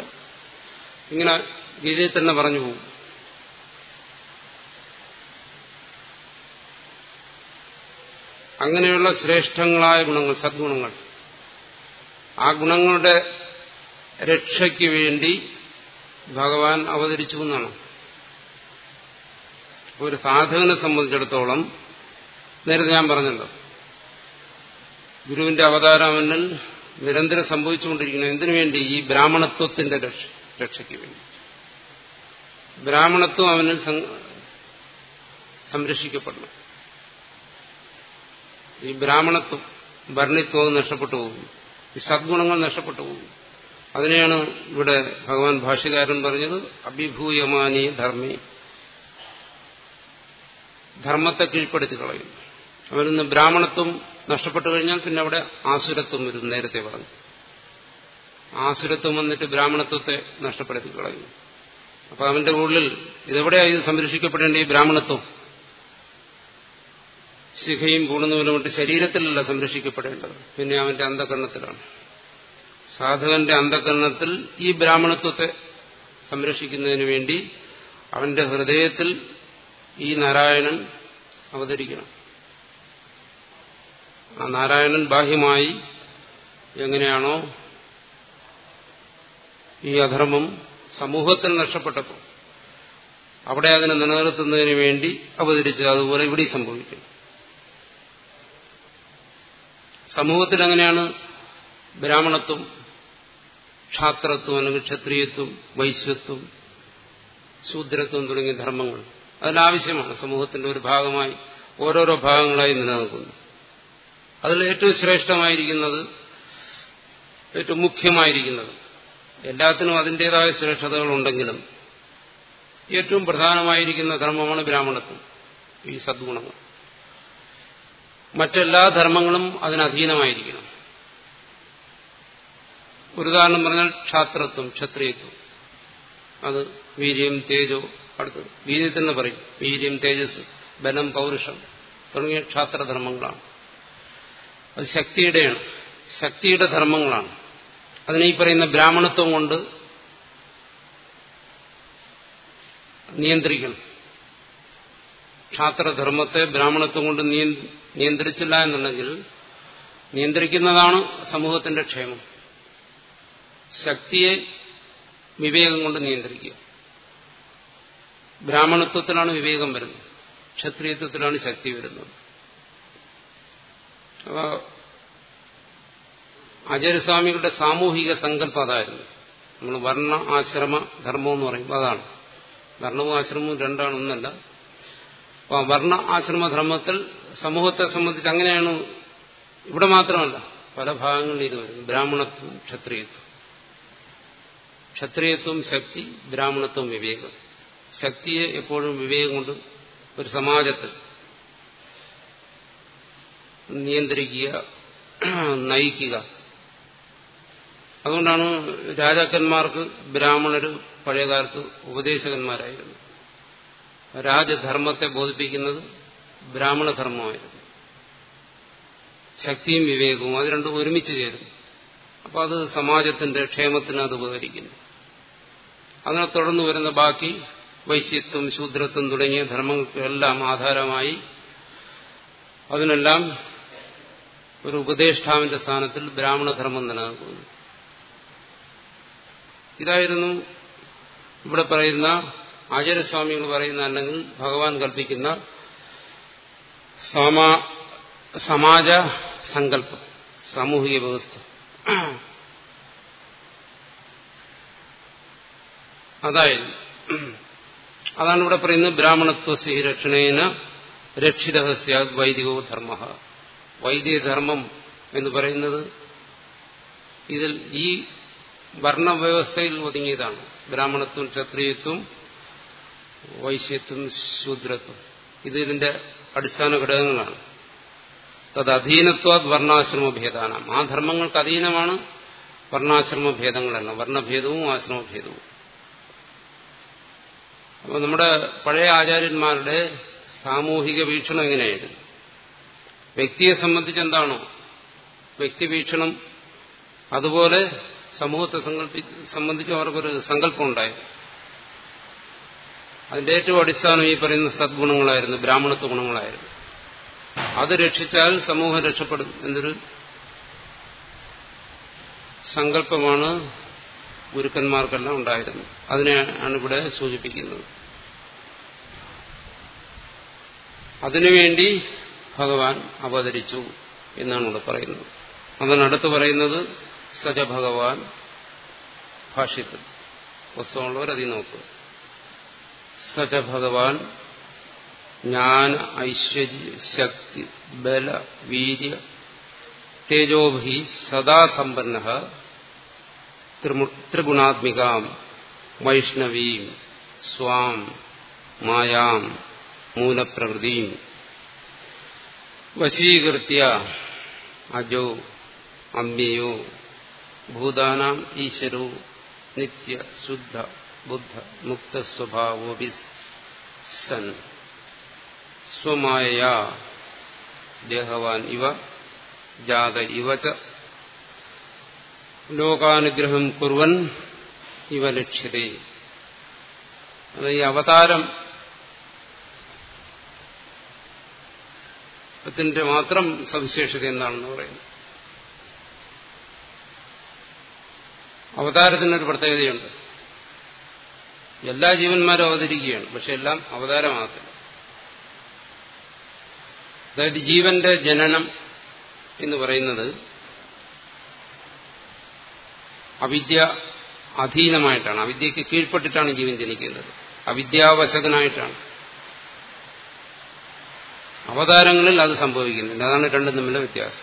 ഇങ്ങനെ ഗീതയിൽ തന്നെ പറഞ്ഞു പോകും അങ്ങനെയുള്ള ശ്രേഷ്ഠങ്ങളായ ഗുണങ്ങൾ സദ്ഗുണങ്ങൾ ആ ഗുണങ്ങളുടെ രക്ഷയ്ക്ക് വേണ്ടി ഭഗവാൻ അവതരിച്ചു എന്നാണ് ഒരു സാധകനെ സംബന്ധിച്ചിടത്തോളം നേരത്തെ ഞാൻ പറഞ്ഞല്ലോ ഗുരുവിന്റെ അവതാരം അവനിൽ നിരന്തരം സംഭവിച്ചുകൊണ്ടിരിക്കുന്നു എന്തിനു വേണ്ടി ഈ ബ്രാഹ്മണത്വത്തിന്റെ രക്ഷ രക്ഷയ്ക്ക് വേണ്ടി ബ്രാഹ്മണത്വം അവനിൽ സംരക്ഷിക്കപ്പെടണം ഈ ബ്രാഹ്മണത്വം ഭരണിത്വം നഷ്ടപ്പെട്ടു പോകും ഈ സദ്ഗുണങ്ങൾ നഷ്ടപ്പെട്ടു പോകും അതിനെയാണ് ഇവിടെ ഭഗവാൻ ഭാഷ്യകാരൻ പറഞ്ഞത് അഭിഭൂയമാനി ധർമ്മി ധർമ്മത്തെ കീഴ്പ്പെടുത്തി കളയും അവരിൽ നിന്ന് ബ്രാഹ്മണത്വം നഷ്ടപ്പെട്ടു കഴിഞ്ഞാൽ പിന്നെ അവിടെ ആസുരത്വം വരും നേരത്തെ പറഞ്ഞു ആസുരത്വം വന്നിട്ട് ബ്രാഹ്മണത്വത്തെ നഷ്ടപ്പെടുത്തി കളയും അപ്പൊ അവന്റെ ഉള്ളിൽ ഇതെവിടെയായി ഇത് സംരക്ഷിക്കപ്പെടേണ്ട ഈ ബ്രാഹ്മണത്വം ശിഖയും പൂണുന്നവരും കൊണ്ട് ശരീരത്തിലല്ല സംരക്ഷിക്കപ്പെടേണ്ടത് പിന്നെ അവന്റെ അന്ധകരണത്തിലാണ് സാധകന്റെ അന്ധകരണത്തിൽ ഈ ബ്രാഹ്മണത്വത്തെ സംരക്ഷിക്കുന്നതിന് വേണ്ടി അവന്റെ ഹൃദയത്തിൽ ഈ നാരായണൻ അവതരിക്കണം ആ നാരായണൻ ബാഹ്യമായി എങ്ങനെയാണോ ഈ അധർമ്മം സമൂഹത്തിൽ നഷ്ടപ്പെട്ടപ്പോൾ അവിടെ അതിനെ നിലനിർത്തുന്നതിന് വേണ്ടി അവതരിച്ചത് അതുപോലെ ഇവിടെ സംഭവിക്കും സമൂഹത്തിൽ എങ്ങനെയാണ് ബ്രാഹ്മണത്വം ക്ഷാത്രത്വം അല്ലെങ്കിൽ ക്ഷത്രിയത്വം വൈശ്യത്വം ശൂദ്രത്വം തുടങ്ങിയ ധർമ്മങ്ങൾ അതിനാവശ്യമാണ് സമൂഹത്തിന്റെ ഒരു ഭാഗമായി ഓരോരോ ഭാഗങ്ങളായി നിലനിൽക്കുന്നു അതിൽ ഏറ്റവും ശ്രേഷ്ഠമായിരിക്കുന്നത് ഏറ്റവും മുഖ്യമായിരിക്കുന്നത് എല്ലാത്തിനും അതിൻ്റെതായ ശ്രേഷ്ഠതകളുണ്ടെങ്കിലും ഏറ്റവും പ്രധാനമായിരിക്കുന്ന ധർമ്മമാണ് ബ്രാഹ്മണത്വം ഈ സദ്ഗുണങ്ങൾ മറ്റെല്ലാ ധർമ്മങ്ങളും അതിനധീനമായിരിക്കണം ഒരു ഉദാഹരണം പറഞ്ഞാൽ ക്ഷാത്രത്വം ക്ഷത്രിയത്വം അത് വീര്യം തേജോ അടുത്ത് വീര്യത്തിൽ നിന്ന് പറയും വീര്യം തേജസ് ബലം പൗരുഷം തുടങ്ങിയ ക്ഷാത്രധർമ്മങ്ങളാണ് അത് ശക്തിയുടെയാണ് ശക്തിയുടെ ധർമ്മങ്ങളാണ് അതിനെ ഈ പറയുന്ന ബ്രാഹ്മണത്വം കൊണ്ട് നിയന്ത്രിക്കണം ക്ഷാത്രധർമ്മത്തെ ബ്രാഹ്മണത്വം കൊണ്ട് നിയന്ത്രിച്ചില്ല എന്നുണ്ടെങ്കിൽ നിയന്ത്രിക്കുന്നതാണ് സമൂഹത്തിന്റെ ക്ഷേമം ശക്തിയെ വിവേകം കൊണ്ട് നിയന്ത്രിക്കുക ബ്രാഹ്മണത്വത്തിലാണ് വിവേകം വരുന്നത് ക്ഷത്രിയത്വത്തിലാണ് ശക്തി വരുന്നത് അപ്പൊ ആചാര്യസ്വാമികളുടെ സാമൂഹിക സങ്കല്പം അതായിരുന്നു നമ്മൾ വർണ്ണ ആശ്രമ ധർമ്മം എന്ന് പറയുമ്പോൾ അതാണ് വർണ്ണവും ആശ്രമവും രണ്ടാണൊന്നല്ല അപ്പോൾ വർണ്ണ ആശ്രമധർമ്മത്തിൽ സമൂഹത്തെ സംബന്ധിച്ച് അങ്ങനെയാണ് ഇവിടെ മാത്രമല്ല പല ഭാഗങ്ങളിൽ ഇത് വരുന്നു ബ്രാഹ്മണത്വം ക്ഷത്രിയത്വം ക്ഷത്രിയത്വം ശക്തി ബ്രാഹ്മണത്വം വിവേകം ശക്തിയെ എപ്പോഴും വിവേകം കൊണ്ട് ഒരു സമാജത്തിൽ നിയന്ത്രിക്കുക നയിക്കുക അതുകൊണ്ടാണ് രാജാക്കന്മാർക്ക് ബ്രാഹ്മണർ പഴയകാലത്ത് ഉപദേശകന്മാരായിരുന്നു രാജധർമ്മത്തെ ബോധിപ്പിക്കുന്നത് ബ്രാഹ്മണധർമ്മമായിരുന്നു ശക്തിയും വിവേകവും അത് രണ്ടും ഒരുമിച്ച് ചേരുന്നു അപ്പോൾ അത് സമാജത്തിന്റെ ക്ഷേമത്തിന് അത് ഉപകരിക്കുന്നു അതിനെ തുടർന്ന് വരുന്ന ബാക്കി വൈശ്യത്വം ശൂദ്രത്വം തുടങ്ങിയ ധർമ്മങ്ങൾക്കെല്ലാം ആധാരമായി അതിനെല്ലാം ഒരു ഉപദേഷ്ടാവിന്റെ സ്ഥാനത്തിൽ ബ്രാഹ്മണധർമ്മം നിലനിൽക്കുന്നു ഇതായിരുന്നു ഇവിടെ പറയുന്ന ആചാര്യസ്വാമികൾ പറയുന്ന അല്ലെങ്കിൽ ഭഗവാൻ കൽപ്പിക്കുന്ന സമാജ സങ്കല്പം സാമൂഹിക വ്യവസ്ഥ അതായത് അതാണ് ഇവിടെ പറയുന്നത് ബ്രാഹ്മണത്വസി രക്ഷണേന രക്ഷിതസ്യ വൈദികോ ധർമ്മ വൈദിക ധർമ്മം എന്ന് പറയുന്നത് ഇതിൽ ഈ വർണ്ണവ്യവസ്ഥയിൽ ഒതുങ്ങിയതാണ് ബ്രാഹ്മണത്വം ക്ഷത്രിയത്വം വൈശ്യത്വം ശൂദ്രത്വം ഇത് ഇതിന്റെ അടിസ്ഥാന ഘടകങ്ങളാണ് തത് അധീനത്വാത് വർണ്ണാശ്രമ ഭേദാനാം ആ ധർമ്മങ്ങൾക്ക് അധീനമാണ് വർണ്ണാശ്രമ ഭേദങ്ങളെല്ലാം വർണ്ണഭേദവും ആശ്രമഭേദവും അപ്പോൾ നമ്മുടെ പഴയ ആചാര്യന്മാരുടെ സാമൂഹിക വീക്ഷണം എങ്ങനെയായിരുന്നു വ്യക്തിയെ സംബന്ധിച്ച് എന്താണോ വ്യക്തിവീക്ഷണം അതുപോലെ സമൂഹത്തെ സങ്കല്പി സംബന്ധിച്ച് അവർക്കൊരു സങ്കല്പം ഉണ്ടായിരുന്നു അതിന്റെ ഏറ്റവും അടിസ്ഥാനം ഈ പറയുന്ന സദ്ഗുണങ്ങളായിരുന്നു ബ്രാഹ്മണത്വ ഗുണങ്ങളായിരുന്നു അത് രക്ഷിച്ചാൽ സമൂഹം രക്ഷപ്പെടും എന്നൊരു സങ്കല്പമാണ് ഗുരുക്കന്മാർക്കെല്ലാം ഉണ്ടായിരുന്നത് അതിനെയാണ് ഇവിടെ സൂചിപ്പിക്കുന്നത് അതിനുവേണ്ടി ഭഗവാൻ അവതരിച്ചു എന്നാണ് ഇവിടെ പറയുന്നത് അതാണ് അടുത്ത് പറയുന്നത് സജ ഭഗവാൻ ഭാഷ്യത്തിൽ പുസ്തകമുള്ളവർ അതി നോക്കുക സജ ഭഗവാൻ ജ്ഞാന ഐശ്വര്യ ശക്തി ബല വീര്യ തേജോഭി സദാ സമ്പന്ന ത്രിഗുണാത്മികാം വൈഷ്ണവീം സ്വാം മായാം മൂലപ്രകൃതിയും വശീകൃത്യ അജോ അമ്യയോ ഭൂതാനാം ഈശ്വരോ നിത്യ ശുദ്ധ ബുദ്ധ മുക്ത സ്വഭാവോപി സൻ സ്വമായ ദേഹവാൻ ഇവ ജാത ഇവ ച ലോകാനുഗ്രഹം കുറുവൻ ഇവ ലക്ഷ്യതേ അത് ഈ അവതാരം ത്തിന്റെ മാത്രം സവിശേഷത എന്താണെന്ന് പറയുന്നു അവതാരത്തിനൊരു പ്രത്യേകതയുണ്ട് എല്ലാ ജീവന്മാരും അവതരിക്കുകയാണ് പക്ഷെ എല്ലാം അവതാരമാകത്തില്ല അതായത് ജീവന്റെ ജനനം എന്ന് പറയുന്നത് അവിദ്യ അധീനമായിട്ടാണ് അവിദ്യക്ക് കീഴ്പ്പെട്ടിട്ടാണ് ജീവൻ ജനിക്കുന്നത് അവിദ്യാവശകനായിട്ടാണ് അവതാരങ്ങളിൽ അത് സംഭവിക്കുന്നില്ല അതാണ് രണ്ടും തമ്മിലെ വ്യത്യാസം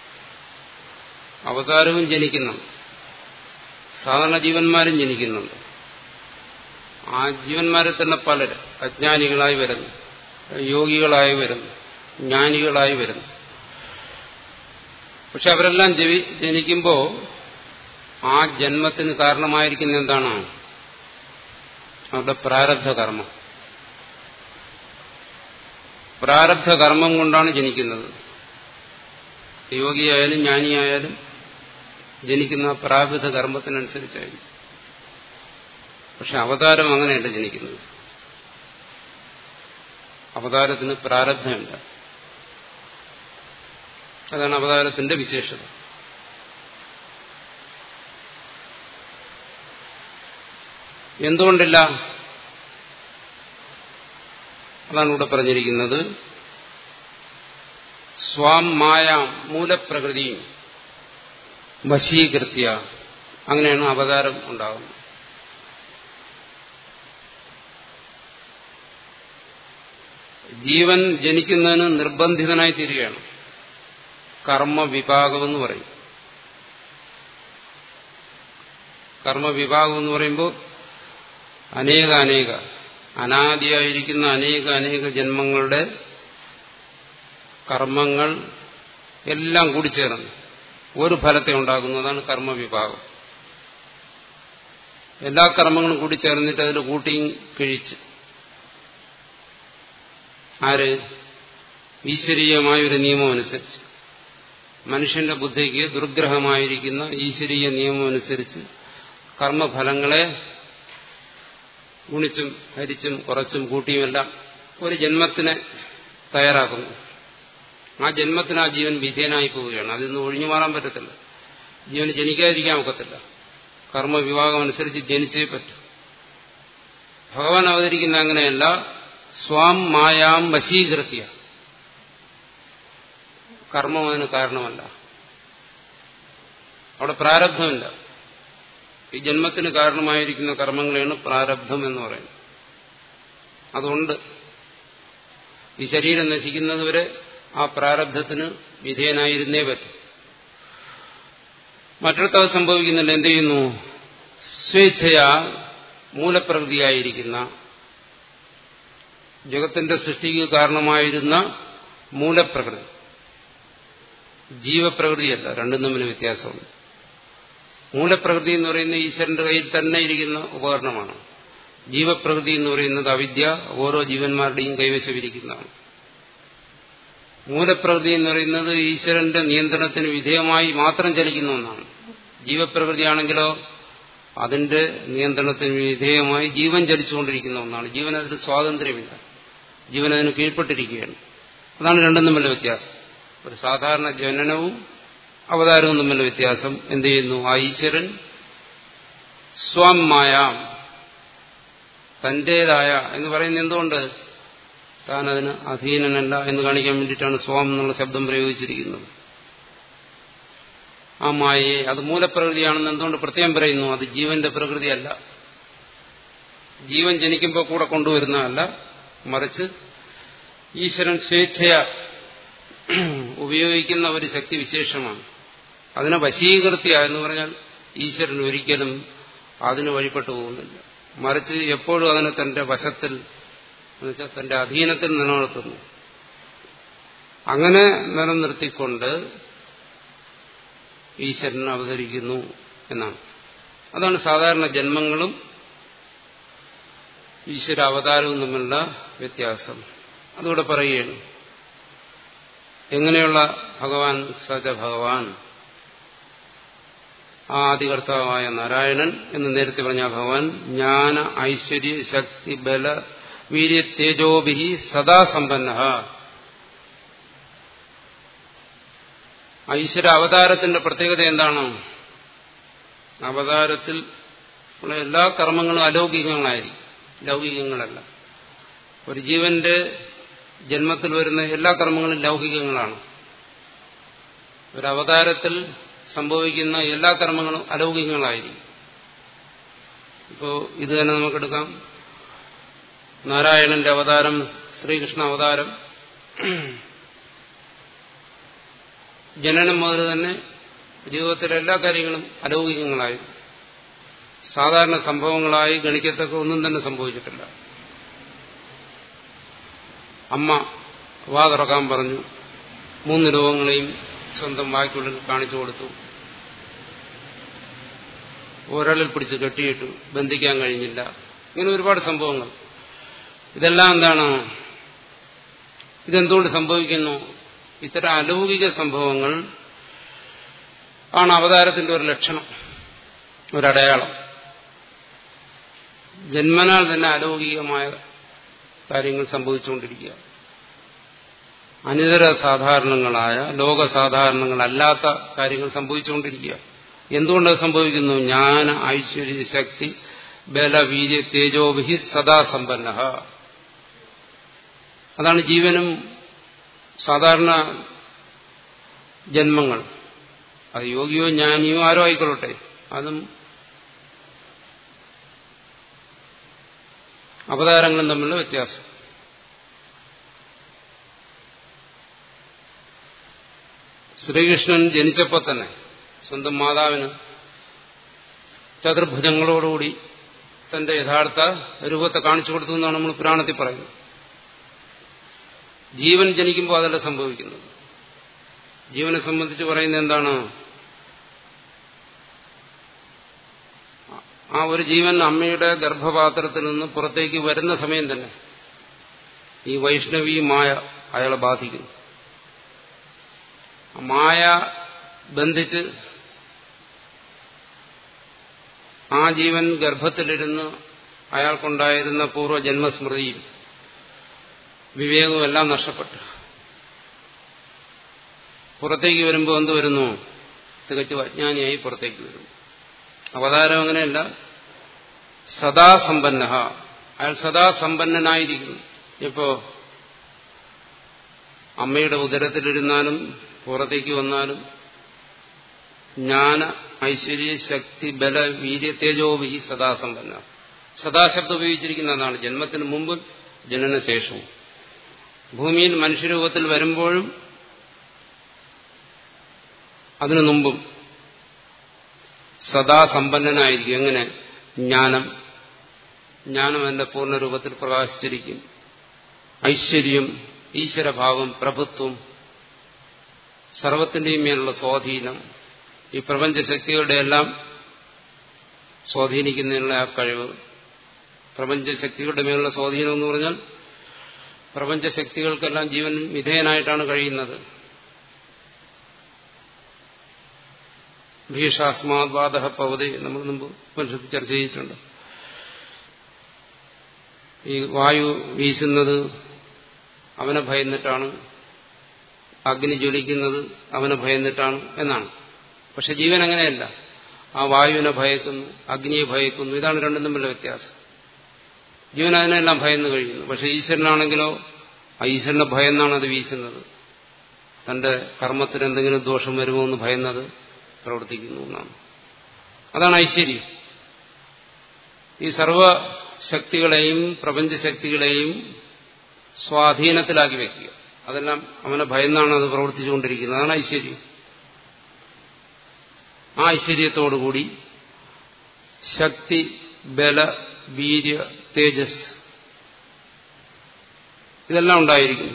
അവതാരവും ജനിക്കുന്നുണ്ട് സാധാരണ ജീവന്മാരും ജനിക്കുന്നുണ്ട് ആ ജീവന്മാരെ തന്നെ പലര് അജ്ഞാനികളായി വരുന്നു യോഗികളായി വരുന്നു ജ്ഞാനികളായി വരുന്നു പക്ഷെ അവരെല്ലാം ജനിക്കുമ്പോൾ ആ ജന്മത്തിന് കാരണമായിരിക്കുന്ന എന്താണ് അവരുടെ പ്രാരബ്ധ കർമ്മം പ്രാരബ്ധ കർമ്മം കൊണ്ടാണ് ജനിക്കുന്നത് യോഗിയായാലും ജ്ഞാനിയായാലും ജനിക്കുന്ന പ്രാരബ്ധ കർമ്മത്തിനനുസരിച്ചായിരിക്കും പക്ഷെ അവതാരം അങ്ങനെയല്ല ജനിക്കുന്നത് അവതാരത്തിന് പ്രാരബ്ധമില്ല അതാണ് അവതാരത്തിന്റെ വിശേഷത എന്തുകൊണ്ടില്ല അതാണ് ഇവിടെ പറഞ്ഞിരിക്കുന്നത് സ്വാം മായ മൂലപ്രകൃതിയും വശീകൃത്യ അങ്ങനെയാണ് അവതാരം ഉണ്ടാകുന്നത് ജീവൻ ജനിക്കുന്നതിന് നിർബന്ധിതനായി തീരുകയാണ് കർമ്മവിഭാഗം എന്ന് പറയും കർമ്മവിഭാഗം എന്ന് പറയുമ്പോൾ അനേക അനേക അനാദിയായിരിക്കുന്ന അനേക അനേക ജന്മങ്ങളുടെ കർമ്മങ്ങൾ എല്ലാം കൂടി ചേർന്ന് ഒരു ഫലത്തെ ഉണ്ടാകുന്നതാണ് കർമ്മവിഭാഗം എല്ലാ കർമ്മങ്ങളും കൂടി ചേർന്നിട്ട് അതിൽ കൂട്ടിയും കിഴിച്ച് ആര് ഈശ്വരീയമായ ഒരു നിയമം അനുസരിച്ച് മനുഷ്യന്റെ ബുദ്ധിക്ക് ദുർഗ്രഹമായിരിക്കുന്ന ഈശ്വരീയ നിയമം അനുസരിച്ച് കർമ്മഫലങ്ങളെ ഗുണിച്ചും ഹരിച്ചും കുറച്ചും കൂട്ടിയുമെല്ലാം ഒരു ജന്മത്തിനെ തയ്യാറാക്കുന്നു ആ ജന്മത്തിന് ആ ജീവൻ വിധേയനായി പോവുകയാണ് അതിൽ നിന്ന് ഒഴിഞ്ഞു മാറാൻ പറ്റത്തില്ല ജീവന് ജനിക്കാതിരിക്കാൻ ഒക്കത്തില്ല കർമ്മവിഭാഗം അനുസരിച്ച് ജനിച്ചേ പറ്റൂ ഭഗവാൻ അവതരിക്കുന്ന അങ്ങനെയല്ല സ്വാം മായാം വശീകൃത്യ കർമ്മം അതിന് കാരണമല്ല അവിടെ പ്രാരബ്ധമില്ല ഈ ജന്മത്തിന് കാരണമായിരിക്കുന്ന കർമ്മങ്ങളെയാണ് പ്രാരബ്ധം എന്ന് പറയുന്നത് അതുകൊണ്ട് ഈ ശരീരം നശിക്കുന്നതുവരെ ആ പ്രാരബ്ധത്തിന് വിധേയനായിരുന്നേ പറ്റും മറ്റിടത്ത് അത് സംഭവിക്കുന്നില്ല എന്ത് ചെയ്യുന്നു സ്വേച്ഛയാ മൂലപ്രകൃതിയായിരിക്കുന്ന ജഗത്തിന്റെ സൃഷ്ടിക്ക് കാരണമായിരുന്ന മൂലപ്രകൃതി ജീവപ്രകൃതിയല്ല രണ്ടും തമ്മിൽ വ്യത്യാസമുണ്ട് മൂലപ്രകൃതി എന്ന് പറയുന്ന ഈശ്വരന്റെ കയ്യിൽ തന്നെ ഇരിക്കുന്ന ഉപകരണമാണ് ജീവപ്രകൃതി എന്ന് പറയുന്നത് അവിദ്യ ഓരോ ജീവന്മാരുടെയും കൈവശമിരിക്കുന്നതാണ് മൂലപ്രകൃതി എന്ന് പറയുന്നത് ഈശ്വരന്റെ നിയന്ത്രണത്തിന് വിധേയമായി മാത്രം ചലിക്കുന്ന ഒന്നാണ് ജീവപ്രകൃതിയാണെങ്കിലോ അതിന്റെ നിയന്ത്രണത്തിന് വിധേയമായി ജീവൻ ചലിച്ചുകൊണ്ടിരിക്കുന്ന ഒന്നാണ് ജീവൻ അതിന് സ്വാതന്ത്ര്യമില്ല ജീവൻ അതിന് കീഴ്പ്പെട്ടിരിക്കുകയാണ് അതാണ് രണ്ടും തമ്മിലുള്ള വ്യത്യാസം ഒരു സാധാരണ ജനനവും അവതാരവും തമ്മിലുള്ള വ്യത്യാസം എന്ത് ചെയ്യുന്നു ആ ഈശ്വരൻ സ്വം മായാം തന്റേതായ എന്ന് പറയുന്നത് എന്തുകൊണ്ട് താൻ അതിന് അധീനനല്ല എന്ന് കാണിക്കാൻ വേണ്ടിയിട്ടാണ് സ്വം എന്നുള്ള ശബ്ദം പ്രയോഗിച്ചിരിക്കുന്നത് ആ മായയെ അത് മൂലപ്രകൃതിയാണെന്ന് എന്തുകൊണ്ട് പ്രത്യേകം പറയുന്നു അത് ജീവന്റെ പ്രകൃതിയല്ല ജീവൻ ജനിക്കുമ്പോൾ കൂടെ കൊണ്ടുവരുന്നതല്ല മറിച്ച് ഈശ്വരൻ സ്വേച്ഛയ ഉപയോഗിക്കുന്ന ഒരു ശക്തി വിശേഷമാണ് അതിനെ വശീകൃത്യ എന്ന് പറഞ്ഞാൽ ഈശ്വരൻ ഒരിക്കലും അതിന് വഴിപ്പെട്ടു പോകുന്നില്ല മറിച്ച് എപ്പോഴും അതിനെ തന്റെ വശത്തിൽ എന്നുവെച്ചാൽ തന്റെ അധീനത്തിൽ നിലനിർത്തുന്നു അങ്ങനെ നിലനിർത്തിക്കൊണ്ട് ഈശ്വരൻ അവതരിക്കുന്നു എന്നാണ് അതാണ് സാധാരണ ജന്മങ്ങളും ഈശ്വര അവതാരവും തമ്മിലുള്ള വ്യത്യാസം അതുകൂടെ പറയുകയാണ് എങ്ങനെയുള്ള ഭഗവാൻ സജ ഭഗവാൻ ആ ആദികർത്താവായ നാരായണൻ എന്ന് നേരത്തെ പറഞ്ഞ ഭഗവാൻ ജ്ഞാന ഐശ്വര്യ ശക്തി ബല വീര്യ തേജോഭി സദാ സമ്പന്ന ഐശ്വര്യ അവതാരത്തിന്റെ പ്രത്യേകത എന്താണ് അവതാരത്തിൽ ഉള്ള എല്ലാ കർമ്മങ്ങളും അലൗകികങ്ങളായിരിക്കും ലൗകികങ്ങളല്ല ഒരു ജീവന്റെ ജന്മത്തിൽ വരുന്ന എല്ലാ കർമ്മങ്ങളും ലൗകികങ്ങളാണ് ഒരു അവതാരത്തിൽ സംഭവിക്കുന്ന എല്ലാ കർമ്മങ്ങളും അലൗകികങ്ങളായിരിക്കും ഇപ്പോൾ ഇത് തന്നെ നമുക്കെടുക്കാം നാരായണന്റെ അവതാരം ശ്രീകൃഷ്ണ അവതാരം ജനനം മുതൽ തന്നെ ജീവിതത്തിലെ എല്ലാ കാര്യങ്ങളും അലൗകികങ്ങളായി സാധാരണ സംഭവങ്ങളായി ഗണിക്കത്തക്ക ഒന്നും തന്നെ സംഭവിച്ചിട്ടില്ല അമ്മ വാ തുറക്കാൻ പറഞ്ഞു മൂന്ന് രൂപങ്ങളെയും സ്വന്തം വായ്ക്കുള്ളിൽ കാണിച്ചു കൊടുത്തു ഒരാളിൽ പിടിച്ച് കെട്ടിയിട്ടു ബന്ധിക്കാൻ കഴിഞ്ഞില്ല ഇങ്ങനെ ഒരുപാട് സംഭവങ്ങൾ ഇതെല്ലാം എന്താണ് ഇതെന്തുകൊണ്ട് സംഭവിക്കുന്നു ഇത്തരം അലൗകിക സംഭവങ്ങൾ ആണ് അവതാരത്തിന്റെ ഒരു ലക്ഷണം ഒരടയാളം ജന്മനാൽ തന്നെ അലൗകികമായ കാര്യങ്ങൾ സംഭവിച്ചുകൊണ്ടിരിക്കുക അനിതര സാധാരണങ്ങളായ ലോകസാധാരണങ്ങളല്ലാത്ത കാര്യങ്ങൾ സംഭവിച്ചുകൊണ്ടിരിക്കുക എന്തുകൊണ്ടത് സംഭവിക്കുന്നു ജ്ഞാന ഐശ്വര്യ ശക്തി ബലവീര്യ തേജോഭിഹി സദാ സമ്പന്ന അതാണ് ജീവനും സാധാരണ ജന്മങ്ങൾ അത് യോഗിയോ ജ്ഞാനിയോ ആരോ ആയിക്കൊള്ളട്ടെ അതും അവതാരങ്ങളും തമ്മിലുള്ള വ്യത്യാസം ശ്രീകൃഷ്ണൻ ജനിച്ചപ്പോൾ തന്നെ സ്വന്തം മാതാവിന് ചതുർഭുജങ്ങളോടുകൂടി തന്റെ യഥാർത്ഥ രൂപത്തെ കാണിച്ചു കൊടുത്തു എന്നാണ് നമ്മൾ പുരാണത്തിൽ പറയുന്നത് ജീവൻ ജനിക്കുമ്പോൾ അതല്ല സംഭവിക്കുന്നത് ജീവനെ സംബന്ധിച്ച് പറയുന്നത് എന്താണ് ആ ഒരു ജീവൻ അമ്മയുടെ ഗർഭപാത്രത്തിൽ നിന്ന് പുറത്തേക്ക് വരുന്ന സമയം തന്നെ ഈ വൈഷ്ണവി മായ അയാളെ ബാധിക്കുന്നു മായ ബന്ധിച്ച് ആ ജീവൻ ഗർഭത്തിലിരുന്ന് അയാൾക്കുണ്ടായിരുന്ന പൂർവ്വജന്മസ്മൃതിയും വിവേകവും എല്ലാം നഷ്ടപ്പെട്ടു പുറത്തേക്ക് വരുമ്പോൾ എന്ത് വരുന്നു തികച്ചും അജ്ഞാനിയായി പുറത്തേക്ക് വരുന്നു അവതാരം അങ്ങനെയല്ല സദാസമ്പന്ന അയാൾ സദാസമ്പന്നനായിരിക്കുന്നു ഇപ്പോ അമ്മയുടെ ഉദരത്തിലിരുന്നാലും പുറത്തേക്ക് വന്നാലും ജ്ഞാന ഐശ്വര്യ ശക്തി ബല വീര്യ തേജോവി സദാസമ്പന്ന സദാശബ്ദം ഉപയോഗിച്ചിരിക്കുന്നതാണ് ജന്മത്തിന് മുമ്പ് ജനനശേഷവും ഭൂമിയിൽ മനുഷ്യരൂപത്തിൽ വരുമ്പോഴും അതിനു മുമ്പും സദാ സമ്പന്നനായിരിക്കും എങ്ങനെ ജ്ഞാനം ജ്ഞാനം എന്റെ പൂർണ്ണരൂപത്തിൽ പ്രകാശിച്ചിരിക്കും ഐശ്വര്യം ഈശ്വരഭാവം പ്രഭുത്വം സർവത്തിന്റെയും മേലുള്ള സ്വാധീനം ഈ പ്രപഞ്ചശക്തികളുടെ എല്ലാം സ്വാധീനിക്കുന്നതിനുള്ള ആ കഴിവ് പ്രപഞ്ചശക്തികളുടെ മേലുള്ള സ്വാധീനം എന്ന് പറഞ്ഞാൽ പ്രപഞ്ചശക്തികൾക്കെല്ലാം ജീവൻ വിധേയനായിട്ടാണ് കഴിയുന്നത് ഭീഷാസ്മാദ്വാദ പവതി നമ്മൾ മുമ്പ് ഉപനിഷത്ത് ചർച്ച ചെയ്തിട്ടുണ്ട് ഈ വായു വീശുന്നത് അവനെ ഭയന്നിട്ടാണ് അഗ്നി ജ്വലിക്കുന്നത് അവനെ ഭയന്നിട്ടാണ് എന്നാണ് പക്ഷെ ജീവൻ അങ്ങനെയല്ല ആ വായുവിനെ ഭയക്കുന്നു അഗ്നിയെ ഭയക്കുന്നു ഇതാണ് രണ്ടും തമ്മിലുള്ള വ്യത്യാസം ജീവൻ അതിനെല്ലാം ഭയന്ന് കഴിയുന്നു പക്ഷെ ഈശ്വരനാണെങ്കിലോ ആ ഈശ്വരന്റെ ഭയന്നാണ് അത് വീശുന്നത് തന്റെ കർമ്മത്തിന് എന്തെങ്കിലും ദോഷം വരുമോ എന്ന് ഭയന്നത് പ്രവർത്തിക്കുന്നു എന്നാണ് അതാണ് ഐശ്വര്യം ഈ സർവശക്തികളെയും പ്രപഞ്ചശക്തികളെയും സ്വാധീനത്തിലാക്കി വെക്കുക അതെല്ലാം അവനെ ഭയന്നാണ് അത് പ്രവർത്തിച്ചുകൊണ്ടിരിക്കുന്നത് അതാണ് ഐശ്വര്യം ആ ഐശ്വര്യത്തോടുകൂടി ശക്തി ബല വീര്യ തേജസ് ഇതെല്ലാം ഉണ്ടായിരിക്കും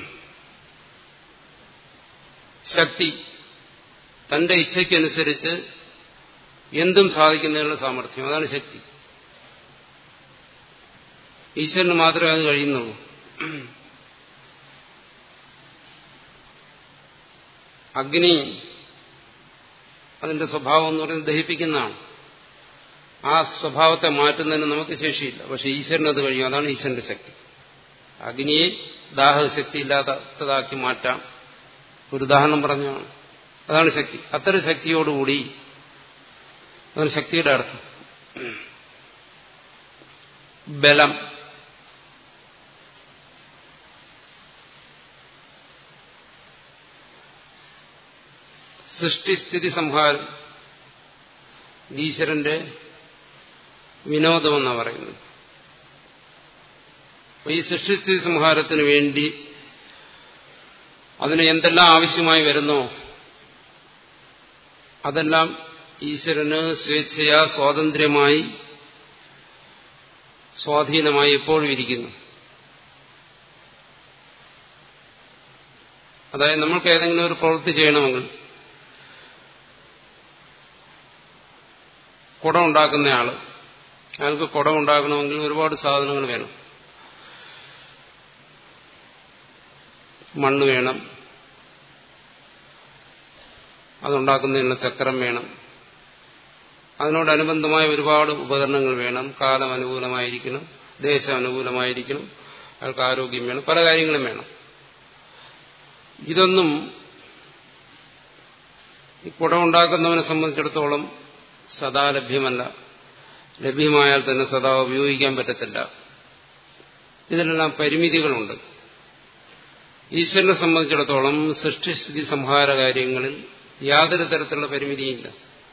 ശക്തി തന്റെ ഇച്ഛയ്ക്കനുസരിച്ച് എന്തും സാധിക്കുന്നതിനുള്ള സാമർഥ്യം അതാണ് ശക്തി ഈശ്വരന് മാത്രമേ അത് കഴിയുന്നുള്ളൂ അഗ്നി അതിന്റെ സ്വഭാവം എന്ന് പറയുന്നത് ദഹിപ്പിക്കുന്നതാണ് ആ സ്വഭാവത്തെ മാറ്റുന്നതിന് നമുക്ക് ശേഷിയില്ല പക്ഷെ ഈശ്വരന് അത് കഴിയും അതാണ് ഈശ്വരന്റെ ശക്തി അഗ്നിയെ ദാഹശക്തി ഇല്ലാത്തതാക്കി മാറ്റാം ഒരു ഉദാഹരണം പറഞ്ഞാണ് അതാണ് ശക്തി അത്തരം ശക്തിയോടുകൂടി അതാണ് ശക്തിയുടെ അർത്ഥം ബലം സൃഷ്ടിസ്ഥിതി സംഹാരം ഈശ്വരന്റെ വിനോദമെന്നാണ് പറയുന്നത് അപ്പൊ ഈ സൃഷ്ടിസ്ഥിതി സംഹാരത്തിന് വേണ്ടി അതിന് എന്തെല്ലാം ആവശ്യമായി വരുന്നോ അതെല്ലാം ഈശ്വരന് സ്വേച്ഛയാ സ്വാതന്ത്ര്യമായി സ്വാധീനമായി എപ്പോഴും ഇരിക്കുന്നു അതായത് നമ്മൾക്ക് ഏതെങ്കിലും ഒരു പ്രവൃത്തി ചെയ്യണമെങ്കിൽ കുടം ഉണ്ടാക്കുന്നയാള് അയാൾക്ക് കുടം ഉണ്ടാക്കണമെങ്കിൽ ഒരുപാട് സാധനങ്ങൾ വേണം മണ്ണ് വേണം അതുണ്ടാക്കുന്നതിനുള്ള ചക്രം വേണം അതിനോടനുബന്ധമായ ഒരുപാട് ഉപകരണങ്ങൾ വേണം കാലം അനുകൂലമായിരിക്കണം ദേശം അനുകൂലമായിരിക്കണം അയാൾക്ക് ആരോഗ്യം വേണം പല കാര്യങ്ങളും വേണം ഇതൊന്നും ഈ കുടം ഉണ്ടാക്കുന്നവനെ സംബന്ധിച്ചിടത്തോളം സദാ ലഭ്യമല്ല ലഭ്യമായാൽ തന്നെ സദാ ഉപയോഗിക്കാൻ പറ്റത്തില്ല ഇതിനെല്ലാം പരിമിതികളുണ്ട് ഈശ്വരനെ സംബന്ധിച്ചിടത്തോളം സൃഷ്ടിസ്ഥിതി സംഹാര കാര്യങ്ങളിൽ യാതൊരു തരത്തിലുള്ള പരിമിതിയില്ല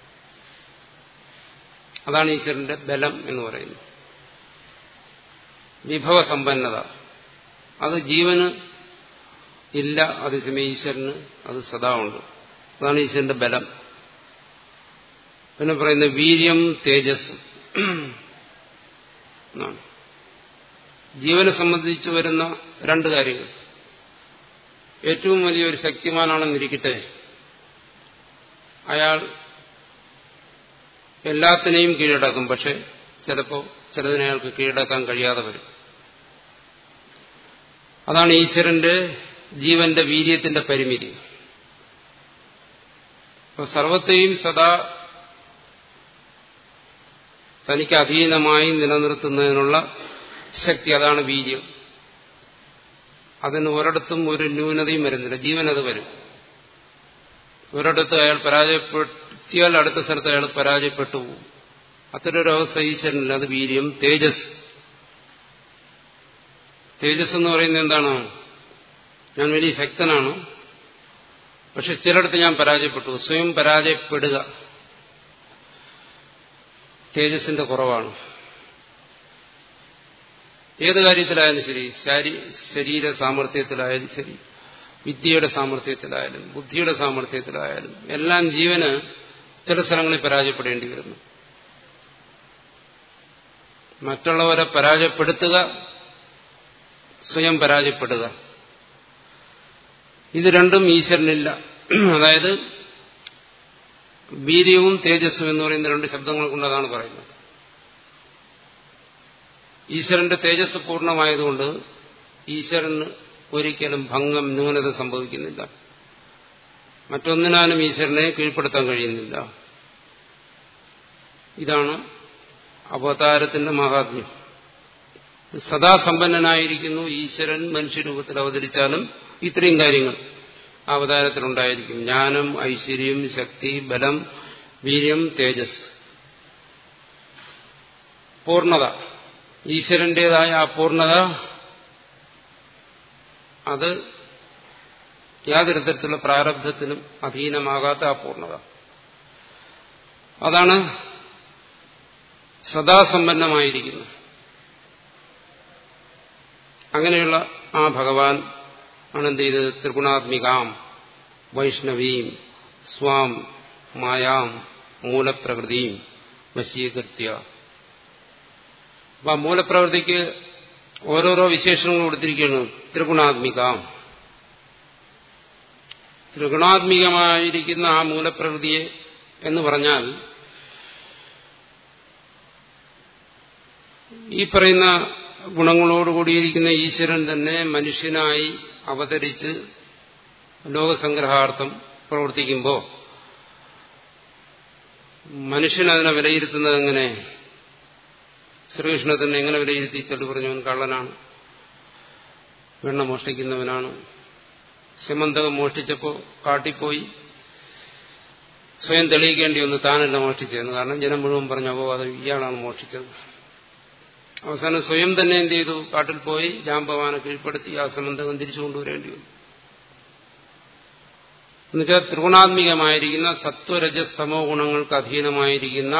അതാണ് ഈശ്വരന്റെ ബലം എന്ന് പറയുന്നത് വിഭവസമ്പന്നത അത് ജീവന് ഇല്ല അതേസമയം ഈശ്വരന് അത് സദാ ഉണ്ട് അതാണ് ഈശ്വരന്റെ ബലം പിന്നെ പറയുന്ന വീര്യം തേജസ് എന്നാണ് ജീവനെ സംബന്ധിച്ച് വരുന്ന രണ്ട് കാര്യങ്ങൾ ഏറ്റവും വലിയൊരു ശക്തിമാനാണെന്നിരിക്കട്ടെ അയാൾ എല്ലാത്തിനെയും കീഴടക്കും പക്ഷെ ചിലപ്പോൾ ചിലതിനെ അയാൾക്ക് കീഴടക്കാൻ കഴിയാതെ വരും അതാണ് ഈശ്വരന്റെ ജീവന്റെ വീര്യത്തിന്റെ പരിമിതി അപ്പോൾ സർവത്തെയും സദാ തനിക്ക് അധീനമായി നിലനിർത്തുന്നതിനുള്ള ശക്തി അതാണ് വീര്യം അതിന് ഒരിടത്തും ഒരു ന്യൂനതയും വരുന്നില്ല ജീവൻ അത് വരും ഒരിടത്ത് അയാൾ പരാജയപ്പെടുത്തിയാൽ അടുത്ത സ്ഥലത്ത് അയാൾ പരാജയപ്പെട്ടു പോകും അത്തരൊരവസ്ഥ ഈശ്വരനില്ല അത് വീര്യം തേജസ് തേജസ് എന്ന് പറയുന്നത് എന്താണ് ഞാൻ വലിയ ശക്തനാണ് പക്ഷെ ചിലയിടത്ത് ഞാൻ പരാജയപ്പെട്ടു സ്വയം പരാജയപ്പെടുക തേജസ്സിന്റെ കുറവാണ് ഏത് കാര്യത്തിലായാലും ശരി ശരീര സാമർഥ്യത്തിലായാലും ശരി വിദ്യയുടെ സാമർഥ്യത്തിലായാലും ബുദ്ധിയുടെ സാമർഥ്യത്തിലായാലും എല്ലാം ജീവന് ചില സ്ഥലങ്ങളിൽ പരാജയപ്പെടേണ്ടി വരുന്നു മറ്റുള്ളവരെ പരാജയപ്പെടുത്തുക സ്വയം പരാജയപ്പെടുക ഇത് രണ്ടും ഈശ്വരനില്ല അതായത് വീര്യവും തേജസ്സും എന്ന് പറയുന്ന രണ്ട് ശബ്ദങ്ങൾ കൊണ്ട് അതാണ് പറയുന്നത് ഈശ്വരന്റെ തേജസ് പൂർണ്ണമായതുകൊണ്ട് ഈശ്വരന് ഒരിക്കലും ഭംഗം ന്യൂനത സംഭവിക്കുന്നില്ല മറ്റൊന്നിനാലും ഈശ്വരനെ കീഴ്പ്പെടുത്താൻ കഴിയുന്നില്ല ഇതാണ് അവതാരത്തിന്റെ മഹാത്മ്യം സദാ സമ്പന്നനായിരിക്കുന്നു ഈശ്വരൻ മനുഷ്യരൂപത്തിൽ അവതരിച്ചാലും ഇത്രയും കാര്യങ്ങൾ അവതാരത്തിലുണ്ടായിരിക്കും ജ്ഞാനം ഐശ്വര്യം ശക്തി ബലം വീര്യം തേജസ് പൂർണ്ണത ഈശ്വരന്റേതായ ആ പൂർണ്ണത അത് യാതൊരു തരത്തിലുള്ള പ്രാരബ്ധത്തിനും അധീനമാകാത്ത ആ പൂർണ്ണത അതാണ് സദാസമ്പന്നമായിരിക്കുന്നത് അങ്ങനെയുള്ള ആ ഭഗവാൻ ആണ് എന്ത് ചെയ്തത് ത്രിഗുണാത്മികാം വൈഷ്ണവീം സ്വാം മായാം മൂലപ്രകൃതിയും വശീകൃത്യ അപ്പൊ മൂലപ്രകൃതിക്ക് ഓരോരോ വിശേഷണങ്ങൾ കൊടുത്തിരിക്കുകയാണ് ത്രിഗുണാത്മികാം ത്രിഗുണാത്മികമായിരിക്കുന്ന ആ മൂലപ്രകൃതിയെ എന്ന് പറഞ്ഞാൽ ഈ പറയുന്ന ഗുണങ്ങളോടുകൂടിയിരിക്കുന്ന ഈശ്വരൻ തന്നെ മനുഷ്യനായി അവതരിച്ച് ലോകസംഗ്രഹാർത്ഥം പ്രവർത്തിക്കുമ്പോൾ മനുഷ്യൻ അതിനെ വിലയിരുത്തുന്നത് എങ്ങനെ ശ്രീകൃഷ്ണ തന്നെ എങ്ങനെ വിലയിരുത്തി തെളിവ് പറഞ്ഞവൻ കള്ളനാണ് വെണ്ണ മോഷ്ടിക്കുന്നവനാണ് ശമന്തകം മോഷ്ടിച്ചപ്പോൾ കാട്ടിപ്പോയി സ്വയം തെളിയിക്കേണ്ടി വന്നു താനല്ല മോഷ്ടിച്ചതെന്ന് കാരണം ജനം മുഴുവൻ പറഞ്ഞപ്പോൾ അത് ഇയാളാണ് മോഷ്ടിച്ചത് അവസാനം സ്വയം തന്നെ എന്ത് ചെയ്തു കാട്ടിൽ പോയി ജാമ്പവാനെ കീഴ്പ്പെടുത്തി ആ സമന്തകം തിരിച്ചു കൊണ്ടുവരേണ്ടി വന്നു എന്നുവെച്ചാൽ ത്രിഗുണാത്മികമായിരിക്കുന്ന സത്വരജസ്തമോ ഗുണങ്ങൾക്ക് അധീനമായിരിക്കുന്ന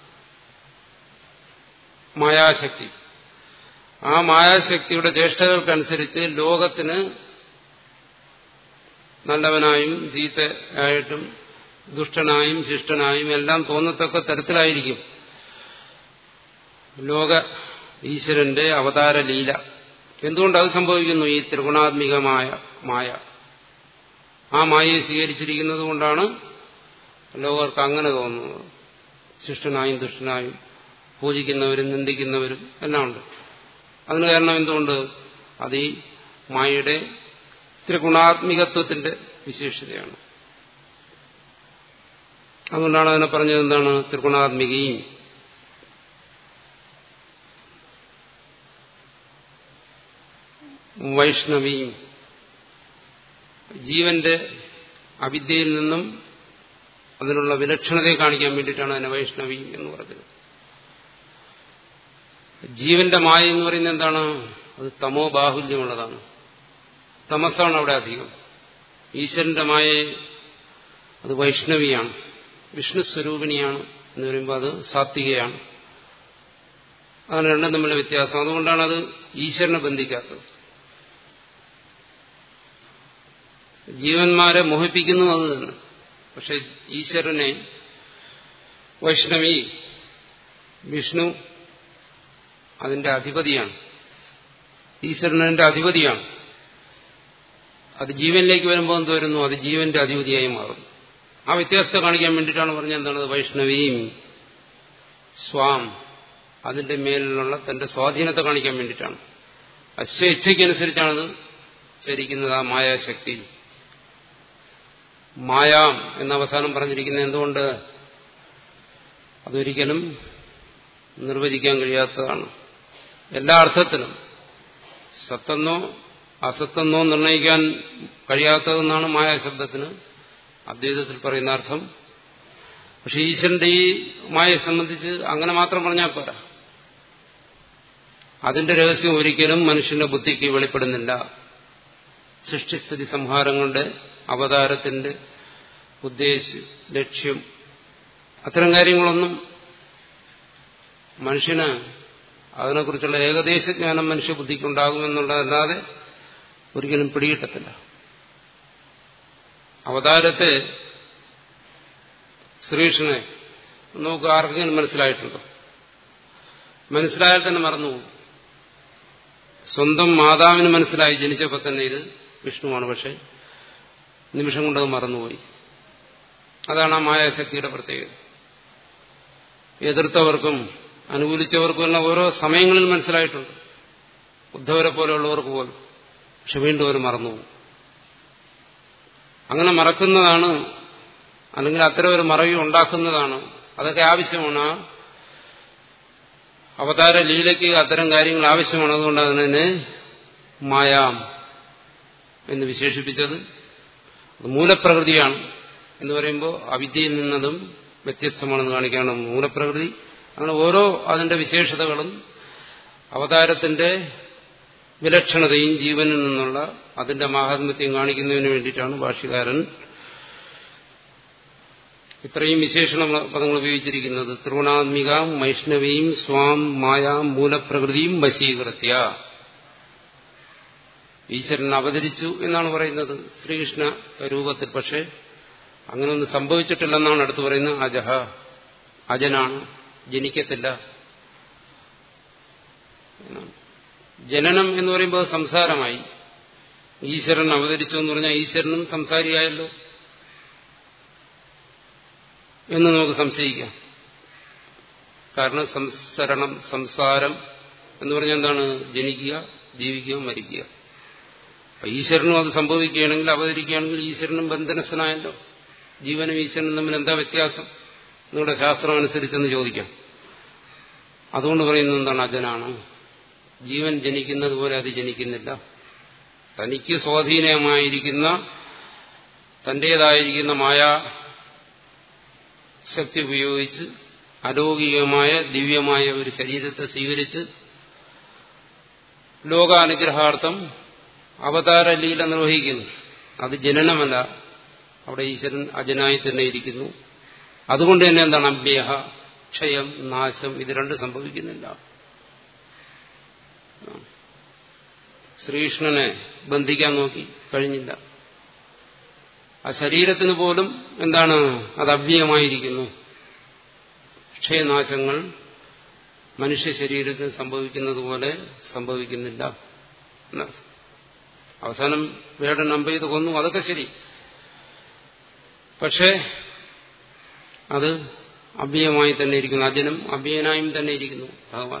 മായാശക്തി ആ മായാശക്തിയുടെ ചേഷ്ടകൾക്കനുസരിച്ച് ലോകത്തിന് നല്ലവനായും ചീത്തയായിട്ടും ദുഷ്ടനായും ശിഷ്ടനായും എല്ലാം തോന്നത്തക്ക തരത്തിലായിരിക്കും ലോക ഈശ്വരന്റെ അവതാര ലീല എന്തുകൊണ്ട് അത് സംഭവിക്കുന്നു ഈ ത്രിഗുണാത്മികമായ മായ ആ മായയെ സ്വീകരിച്ചിരിക്കുന്നത് കൊണ്ടാണ് ലോകർക്ക് അങ്ങനെ തോന്നുന്നത് ശിഷ്ടനായും ദുഷ്ടനായും പൂജിക്കുന്നവരും നിന്ദിക്കുന്നവരും എല്ലാം ഉണ്ട് അതിന് കാരണം എന്തുകൊണ്ട് അത് ഈ മായയുടെ ത്രിഗുണാത്മികത്വത്തിന്റെ വിശേഷതയാണ് അതുകൊണ്ടാണ് അതിനെ പറഞ്ഞത് എന്താണ് ത്രിഗുണാത്മികയും വൈഷ്ണവിയും ജീവന്റെ അവിദ്യയിൽ നിന്നും അതിനുള്ള വിലക്ഷണതയെ കാണിക്കാൻ വേണ്ടിയിട്ടാണ് അതിനെ വൈഷ്ണവി എന്ന് പറഞ്ഞത് ജീവന്റെ മായ എന്ന് പറയുന്നത് എന്താണ് അത് തമോ ബാഹുല്യമുള്ളതാണ് തമസാണ് അവിടെ അധികം ഈശ്വരന്റെ മായയെ അത് വൈഷ്ണവിയാണ് വിഷ്ണു സ്വരൂപിണിയാണ് എന്ന് പറയുമ്പോൾ അത് സാത്വികയാണ് അതാണ് രണ്ടും തമ്മിലുള്ള വ്യത്യാസം അതുകൊണ്ടാണ് അത് ഈശ്വരനെ ബന്ധിക്കാത്തത് ജീവന്മാരെ മോഹിപ്പിക്കുന്നു അത് തന്നെ പക്ഷെ ഈശ്വരനെ വൈഷ്ണവി വിഷ്ണു അതിന്റെ അധിപതിയാണ് ഈശ്വരൻ അതിന്റെ അധിപതിയാണ് അത് ജീവനിലേക്ക് വരുമ്പോൾ എന്ത് വരുന്നു അത് ജീവന്റെ അധിപതിയായി മാറും ആ വ്യത്യാസത്തെ കാണിക്കാൻ വേണ്ടിയിട്ടാണ് പറഞ്ഞത് എന്താണ് വൈഷ്ണവിയും സ്വാം അതിന്റെ മേലിലുള്ള തന്റെ സ്വാധീനത്തെ കാണിക്കാൻ വേണ്ടിയിട്ടാണ് അശ്വേച്ഛയ്ക്കനുസരിച്ചാണത് ചരിക്കുന്നത് ആ മായാശക്തി മായാം എന്ന അവസാനം പറഞ്ഞിരിക്കുന്നത് എന്തുകൊണ്ട് അതൊരിക്കലും നിർവചിക്കാൻ കഴിയാത്തതാണ് എല്ലാ അർത്ഥത്തിലും സത്തെന്നോ അസത്തെന്നോ നിർണയിക്കാൻ കഴിയാത്തതെന്നാണ് മായാശബ്ദത്തിന് അദ്വൈതത്തിൽ പറയുന്ന അർത്ഥം പക്ഷെ ഈശ്വരന്റെ ഈ മായയെ സംബന്ധിച്ച് അങ്ങനെ മാത്രം പറഞ്ഞാൽ പോരാ അതിന്റെ രഹസ്യം ഒരിക്കലും മനുഷ്യന്റെ ബുദ്ധിക്ക് വെളിപ്പെടുന്നില്ല സൃഷ്ടിസ്ഥിതി സംഹാരങ്ങളുടെ അവതാരത്തിന്റെ ഉദ്ദേശം ലക്ഷ്യം അത്തരം കാര്യങ്ങളൊന്നും മനുഷ്യന് അതിനെക്കുറിച്ചുള്ള ഏകദേശ ജ്ഞാനം മനുഷ്യ ബുദ്ധിക്കുണ്ടാകുമെന്നുള്ളതല്ലാതെ ഒരിക്കലും പിടികിട്ടത്തില്ല അവതാരത്തെ ശ്രീകൃഷ്ണനെ നമുക്ക് ആർക്കെങ്കിലും മനസ്സിലായിട്ടുണ്ടോ മനസ്സിലായാൽ തന്നെ മറന്നുപോകും സ്വന്തം മാതാവിന് മനസ്സിലായി ജനിച്ചപ്പോൾ തന്നെ ഇത് വിഷ്ണുവാണ് പക്ഷെ നിമിഷം കൊണ്ടത് മറന്നുപോയി അതാണ് ആ മായാശക്തിയുടെ പ്രത്യേകത എതിർത്തവർക്കും അനുകൂലിച്ചവർക്കും എല്ലാം ഓരോ സമയങ്ങളിൽ മനസ്സിലായിട്ടുണ്ട് ഉദ്ധവരെ പോലെയുള്ളവർക്ക് പോലും പക്ഷെ വീണ്ടും അവർ മറന്നുപോകും അങ്ങനെ മറക്കുന്നതാണ് അല്ലെങ്കിൽ അത്തരം ഒരു മറവി ഉണ്ടാക്കുന്നതാണ് അതൊക്കെ ആവശ്യമാണ് ആ അവതാര ലീലയ്ക്ക് അത്തരം കാര്യങ്ങൾ ആവശ്യമാണ് അതുകൊണ്ട് അതിനെ മായാം എന്ന് വിശേഷിപ്പിച്ചത് അത് മൂലപ്രകൃതിയാണ് എന്ന് പറയുമ്പോൾ അവിദ്യയിൽ നിന്നതും വ്യത്യസ്തമാണെന്ന് കാണിക്കാണ് മൂലപ്രകൃതി അങ്ങനെ ഓരോ അതിന്റെ വിശേഷതകളും അവതാരത്തിന്റെ വിലക്ഷണതയും ജീവനിൽ നിന്നുള്ള അതിന്റെ മാഹാത്മ്യത്തെയും കാണിക്കുന്നതിന് വേണ്ടിയിട്ടാണ് ഭാഷ്യകാരൻ ഇത്രയും വിശേഷണ പദങ്ങൾ ഉപയോഗിച്ചിരിക്കുന്നത് ത്രിഗുണാത്മിക വൈഷ്ണവിയും സ്വാം മായാം മൂലപ്രകൃതിയും വശീകൃത്യ ഈശ്വരൻ അവതരിച്ചു എന്നാണ് പറയുന്നത് ശ്രീകൃഷ്ണ രൂപത്തിൽ പക്ഷെ അങ്ങനെയൊന്നും സംഭവിച്ചിട്ടില്ലെന്നാണ് അടുത്ത് പറയുന്നത് അജഹ അജനാണ് ജനിക്കത്തില്ല ജനനം എന്ന് പറയുമ്പോൾ സംസാരമായി ഈശ്വരൻ അവതരിച്ചു എന്ന് പറഞ്ഞാൽ ഈശ്വരനും സംസാരിയായല്ലോ എന്ന് നമുക്ക് സംശയിക്കാം കാരണം സംസരണം സംസാരം എന്ന് പറഞ്ഞാൽ എന്താണ് ജനിക്കുക ജീവിക്കുക മരിക്കുക അപ്പൊ ഈശ്വരനും അത് സംഭവിക്കുകയാണെങ്കിൽ അവതരിക്കുകയാണെങ്കിൽ ഈശ്വരനും ബന്ധനസ്ഥനായല്ലോ ജീവനും ഈശ്വരനും തമ്മിൽ എന്താ വ്യത്യാസം നിങ്ങളുടെ ശാസ്ത്രം അനുസരിച്ചെന്ന് ചോദിക്കാം അതുകൊണ്ട് പറയുന്നത് എന്താണ് അജനാണ് ജീവൻ ജനിക്കുന്നത് പോലെ അത് ജനിക്കുന്നില്ല തനിക്ക് സ്വാധീനമായിരിക്കുന്ന തന്റേതായിരിക്കുന്ന മായാ ശക്തി ഉപയോഗിച്ച് അലൗകികമായ ദിവ്യമായ ഒരു ശരീരത്തെ സ്വീകരിച്ച് ലോകാനുഗ്രഹാർത്ഥം അവതാര ലീല നിർവഹിക്കുന്നു അത് ജനനമല്ല അവിടെ ഈശ്വരൻ അജനായി തന്നെ ഇരിക്കുന്നു അതുകൊണ്ട് തന്നെ എന്താണ് അഭ്യഹ ക്ഷയം നാശം ഇത് രണ്ട് സംഭവിക്കുന്നില്ല ശ്രീകൃഷ്ണനെ ബന്ധിക്കാൻ നോക്കി കഴിഞ്ഞില്ല ആ ശരീരത്തിന് പോലും എന്താണ് അത് അവ്യയമായിരിക്കുന്നു ക്ഷയനാശങ്ങൾ മനുഷ്യ ശരീരത്തിന് സംഭവിക്കുന്നത് പോലെ സംഭവിക്കുന്നില്ല അവസാനം വേടൻ അമ്പ ചെയ്ത് കൊന്നു അതൊക്കെ ശരി പക്ഷേ അത് അവ്യയമായി തന്നെ ഇരിക്കുന്നു അജനും അവ്യയനായും തന്നെ ഇരിക്കുന്നു ഭഗവാൻ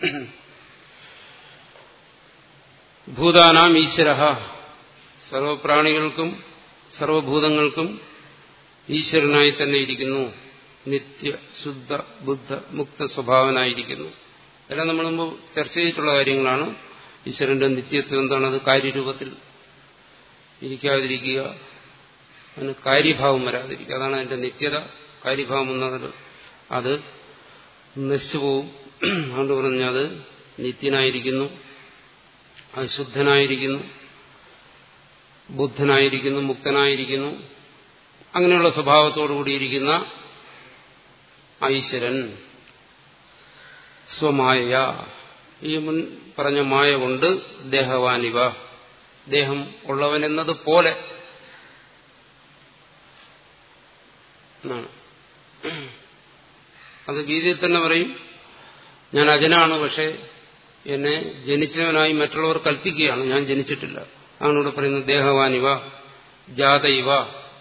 ഭൂതാനാം ഈശ്വര സർവപ്രാണികൾക്കും സർവഭൂതങ്ങൾക്കും ഈശ്വരനായി തന്നെ ഇരിക്കുന്നു നിത്യ ശുദ്ധ ബുദ്ധ മുക്ത സ്വഭാവനായിരിക്കുന്നു എല്ലാം നമ്മൾ മുമ്പ് ചർച്ച ചെയ്തിട്ടുള്ള കാര്യങ്ങളാണ് ഈശ്വരന്റെ നിത്യത്വം എന്താണ് അത് കാര്യരൂപത്തിൽ ഇരിക്കാതിരിക്കുക അതിന് കാര്യഭാവം വരാതിരിക്കുക അതാണ് അതിന്റെ നിത്യത കാര്യഭാവം എന്നത് അത് നശിച്ചുപോകും അതുകൊണ്ട് പറഞ്ഞത് നിത്യനായിരിക്കുന്നു അത് ശുദ്ധനായിരിക്കുന്നു ബുദ്ധനായിരിക്കുന്നു മുക്തനായിരിക്കുന്നു അങ്ങനെയുള്ള സ്വഭാവത്തോടു കൂടിയിരിക്കുന്ന ഐശ്വരൻ സ്വമായ ഈ മുൻ പറഞ്ഞ മായ കൊണ്ട് ദേഹവാനിവ ദേഹം ഉള്ളവനെന്നത് പോലെ എന്നാണ് അത് ഗീതയിൽ തന്നെ പറയും ഞാൻ അജനാണ് പക്ഷെ എന്നെ ജനിച്ചവനായി മറ്റുള്ളവർ കൽപ്പിക്കുകയാണ് ഞാൻ ജനിച്ചിട്ടില്ല ആണ് ഇവിടെ പറയുന്നത് ദേഹവാനിവ ജാതയിവ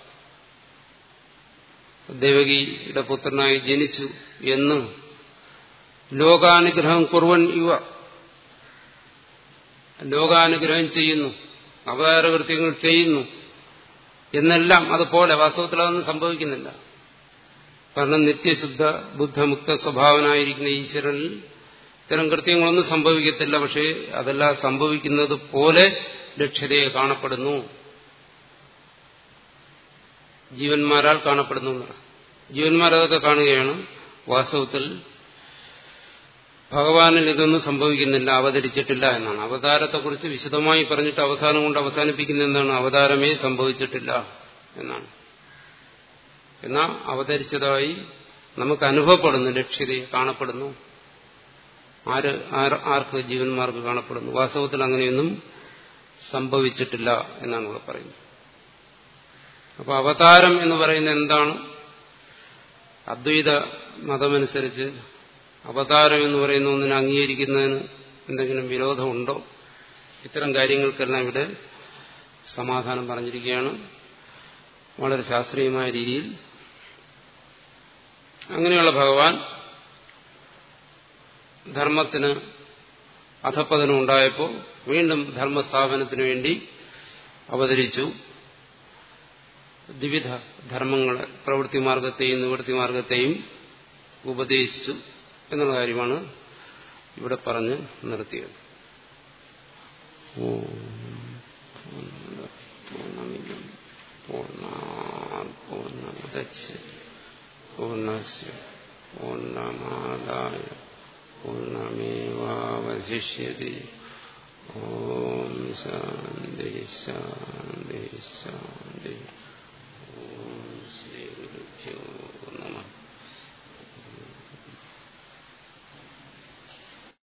ദേവകിയുടെ പുത്രനായി ജനിച്ചു എന്ന് ലോകാനുഗ്രഹം കുറുവൻ ഇവ ലോകാനുഗ്രഹം ചെയ്യുന്നു അവതാരകൃത്യങ്ങൾ ചെയ്യുന്നു എന്നെല്ലാം അതുപോലെ വാസ്തവത്തിൽ അതൊന്നും സംഭവിക്കുന്നില്ല കാരണം നിത്യശുദ്ധ ബുദ്ധമുക്ത സ്വഭാവനായിരിക്കുന്ന ഈശ്വരനിൽ ഇത്തരം കൃത്യങ്ങളൊന്നും സംഭവിക്കത്തില്ല പക്ഷേ അതെല്ലാം സംഭവിക്കുന്നത് പോലെ ലക്ഷ്യതയെ കാണപ്പെടുന്നു ജീവന്മാരാൽ കാണപ്പെടുന്നു ജീവന്മാരതൊക്കെ കാണുകയാണ് വാസ്തവത്തിൽ ഭഗവാനിൽ ഇതൊന്നും സംഭവിക്കുന്നില്ല അവതരിച്ചിട്ടില്ല എന്നാണ് അവതാരത്തെക്കുറിച്ച് വിശദമായി പറഞ്ഞിട്ട് അവസാനം കൊണ്ട് അവസാനിപ്പിക്കുന്ന എന്താണ് അവതാരമേ സംഭവിച്ചിട്ടില്ല എന്നാണ് എന്നാൽ അവതരിച്ചതായി നമുക്ക് അനുഭവപ്പെടുന്നു ലക്ഷ്യതയെ കാണപ്പെടുന്നു ആര് ആർക്ക് ജീവന്മാർക്ക് കാണപ്പെടുന്നു വാസ്തവത്തിൽ അങ്ങനെയൊന്നും സംഭവിച്ചിട്ടില്ല എന്നാണ് ഇവിടെ പറയുന്നത് അപ്പോൾ അവതാരം എന്ന് പറയുന്നത് എന്താണ് അദ്വൈത മതമനുസരിച്ച് അവതാരം എന്ന് പറയുന്ന ഒന്നിനെ അംഗീകരിക്കുന്നതിന് എന്തെങ്കിലും വിരോധമുണ്ടോ ഇത്തരം കാര്യങ്ങൾക്കെല്ലാം ഇവിടെ സമാധാനം പറഞ്ഞിരിക്കുകയാണ് വളരെ ശാസ്ത്രീയമായ രീതിയിൽ അങ്ങനെയുള്ള ഭഗവാൻ ധർമ്മത്തിന് അധപ്പതനം ഉണ്ടായപ്പോൾ വീണ്ടും ധർമ്മസ്ഥാപനത്തിന് വേണ്ടി അവതരിച്ചു വിവിധ ധർമ്മങ്ങളെ പ്രവൃത്തി മാർഗത്തെയും നിവൃത്തി മാർഗത്തെയും ഉപദേശിച്ചു എന്നുള്ള കാര്യമാണ് ഇവിടെ പറഞ്ഞ് നിർത്തിയത് ഓ പൂർണ്ണാത് പൂർണ്ണമുദച്ഛതി പൂർണ്ണസ്യ പൂർണ്ണമാദായ പൂർണ്ണമേവാവശിഷ്യതി ഓം ശാന്തി ശാന്തി ശാന്തി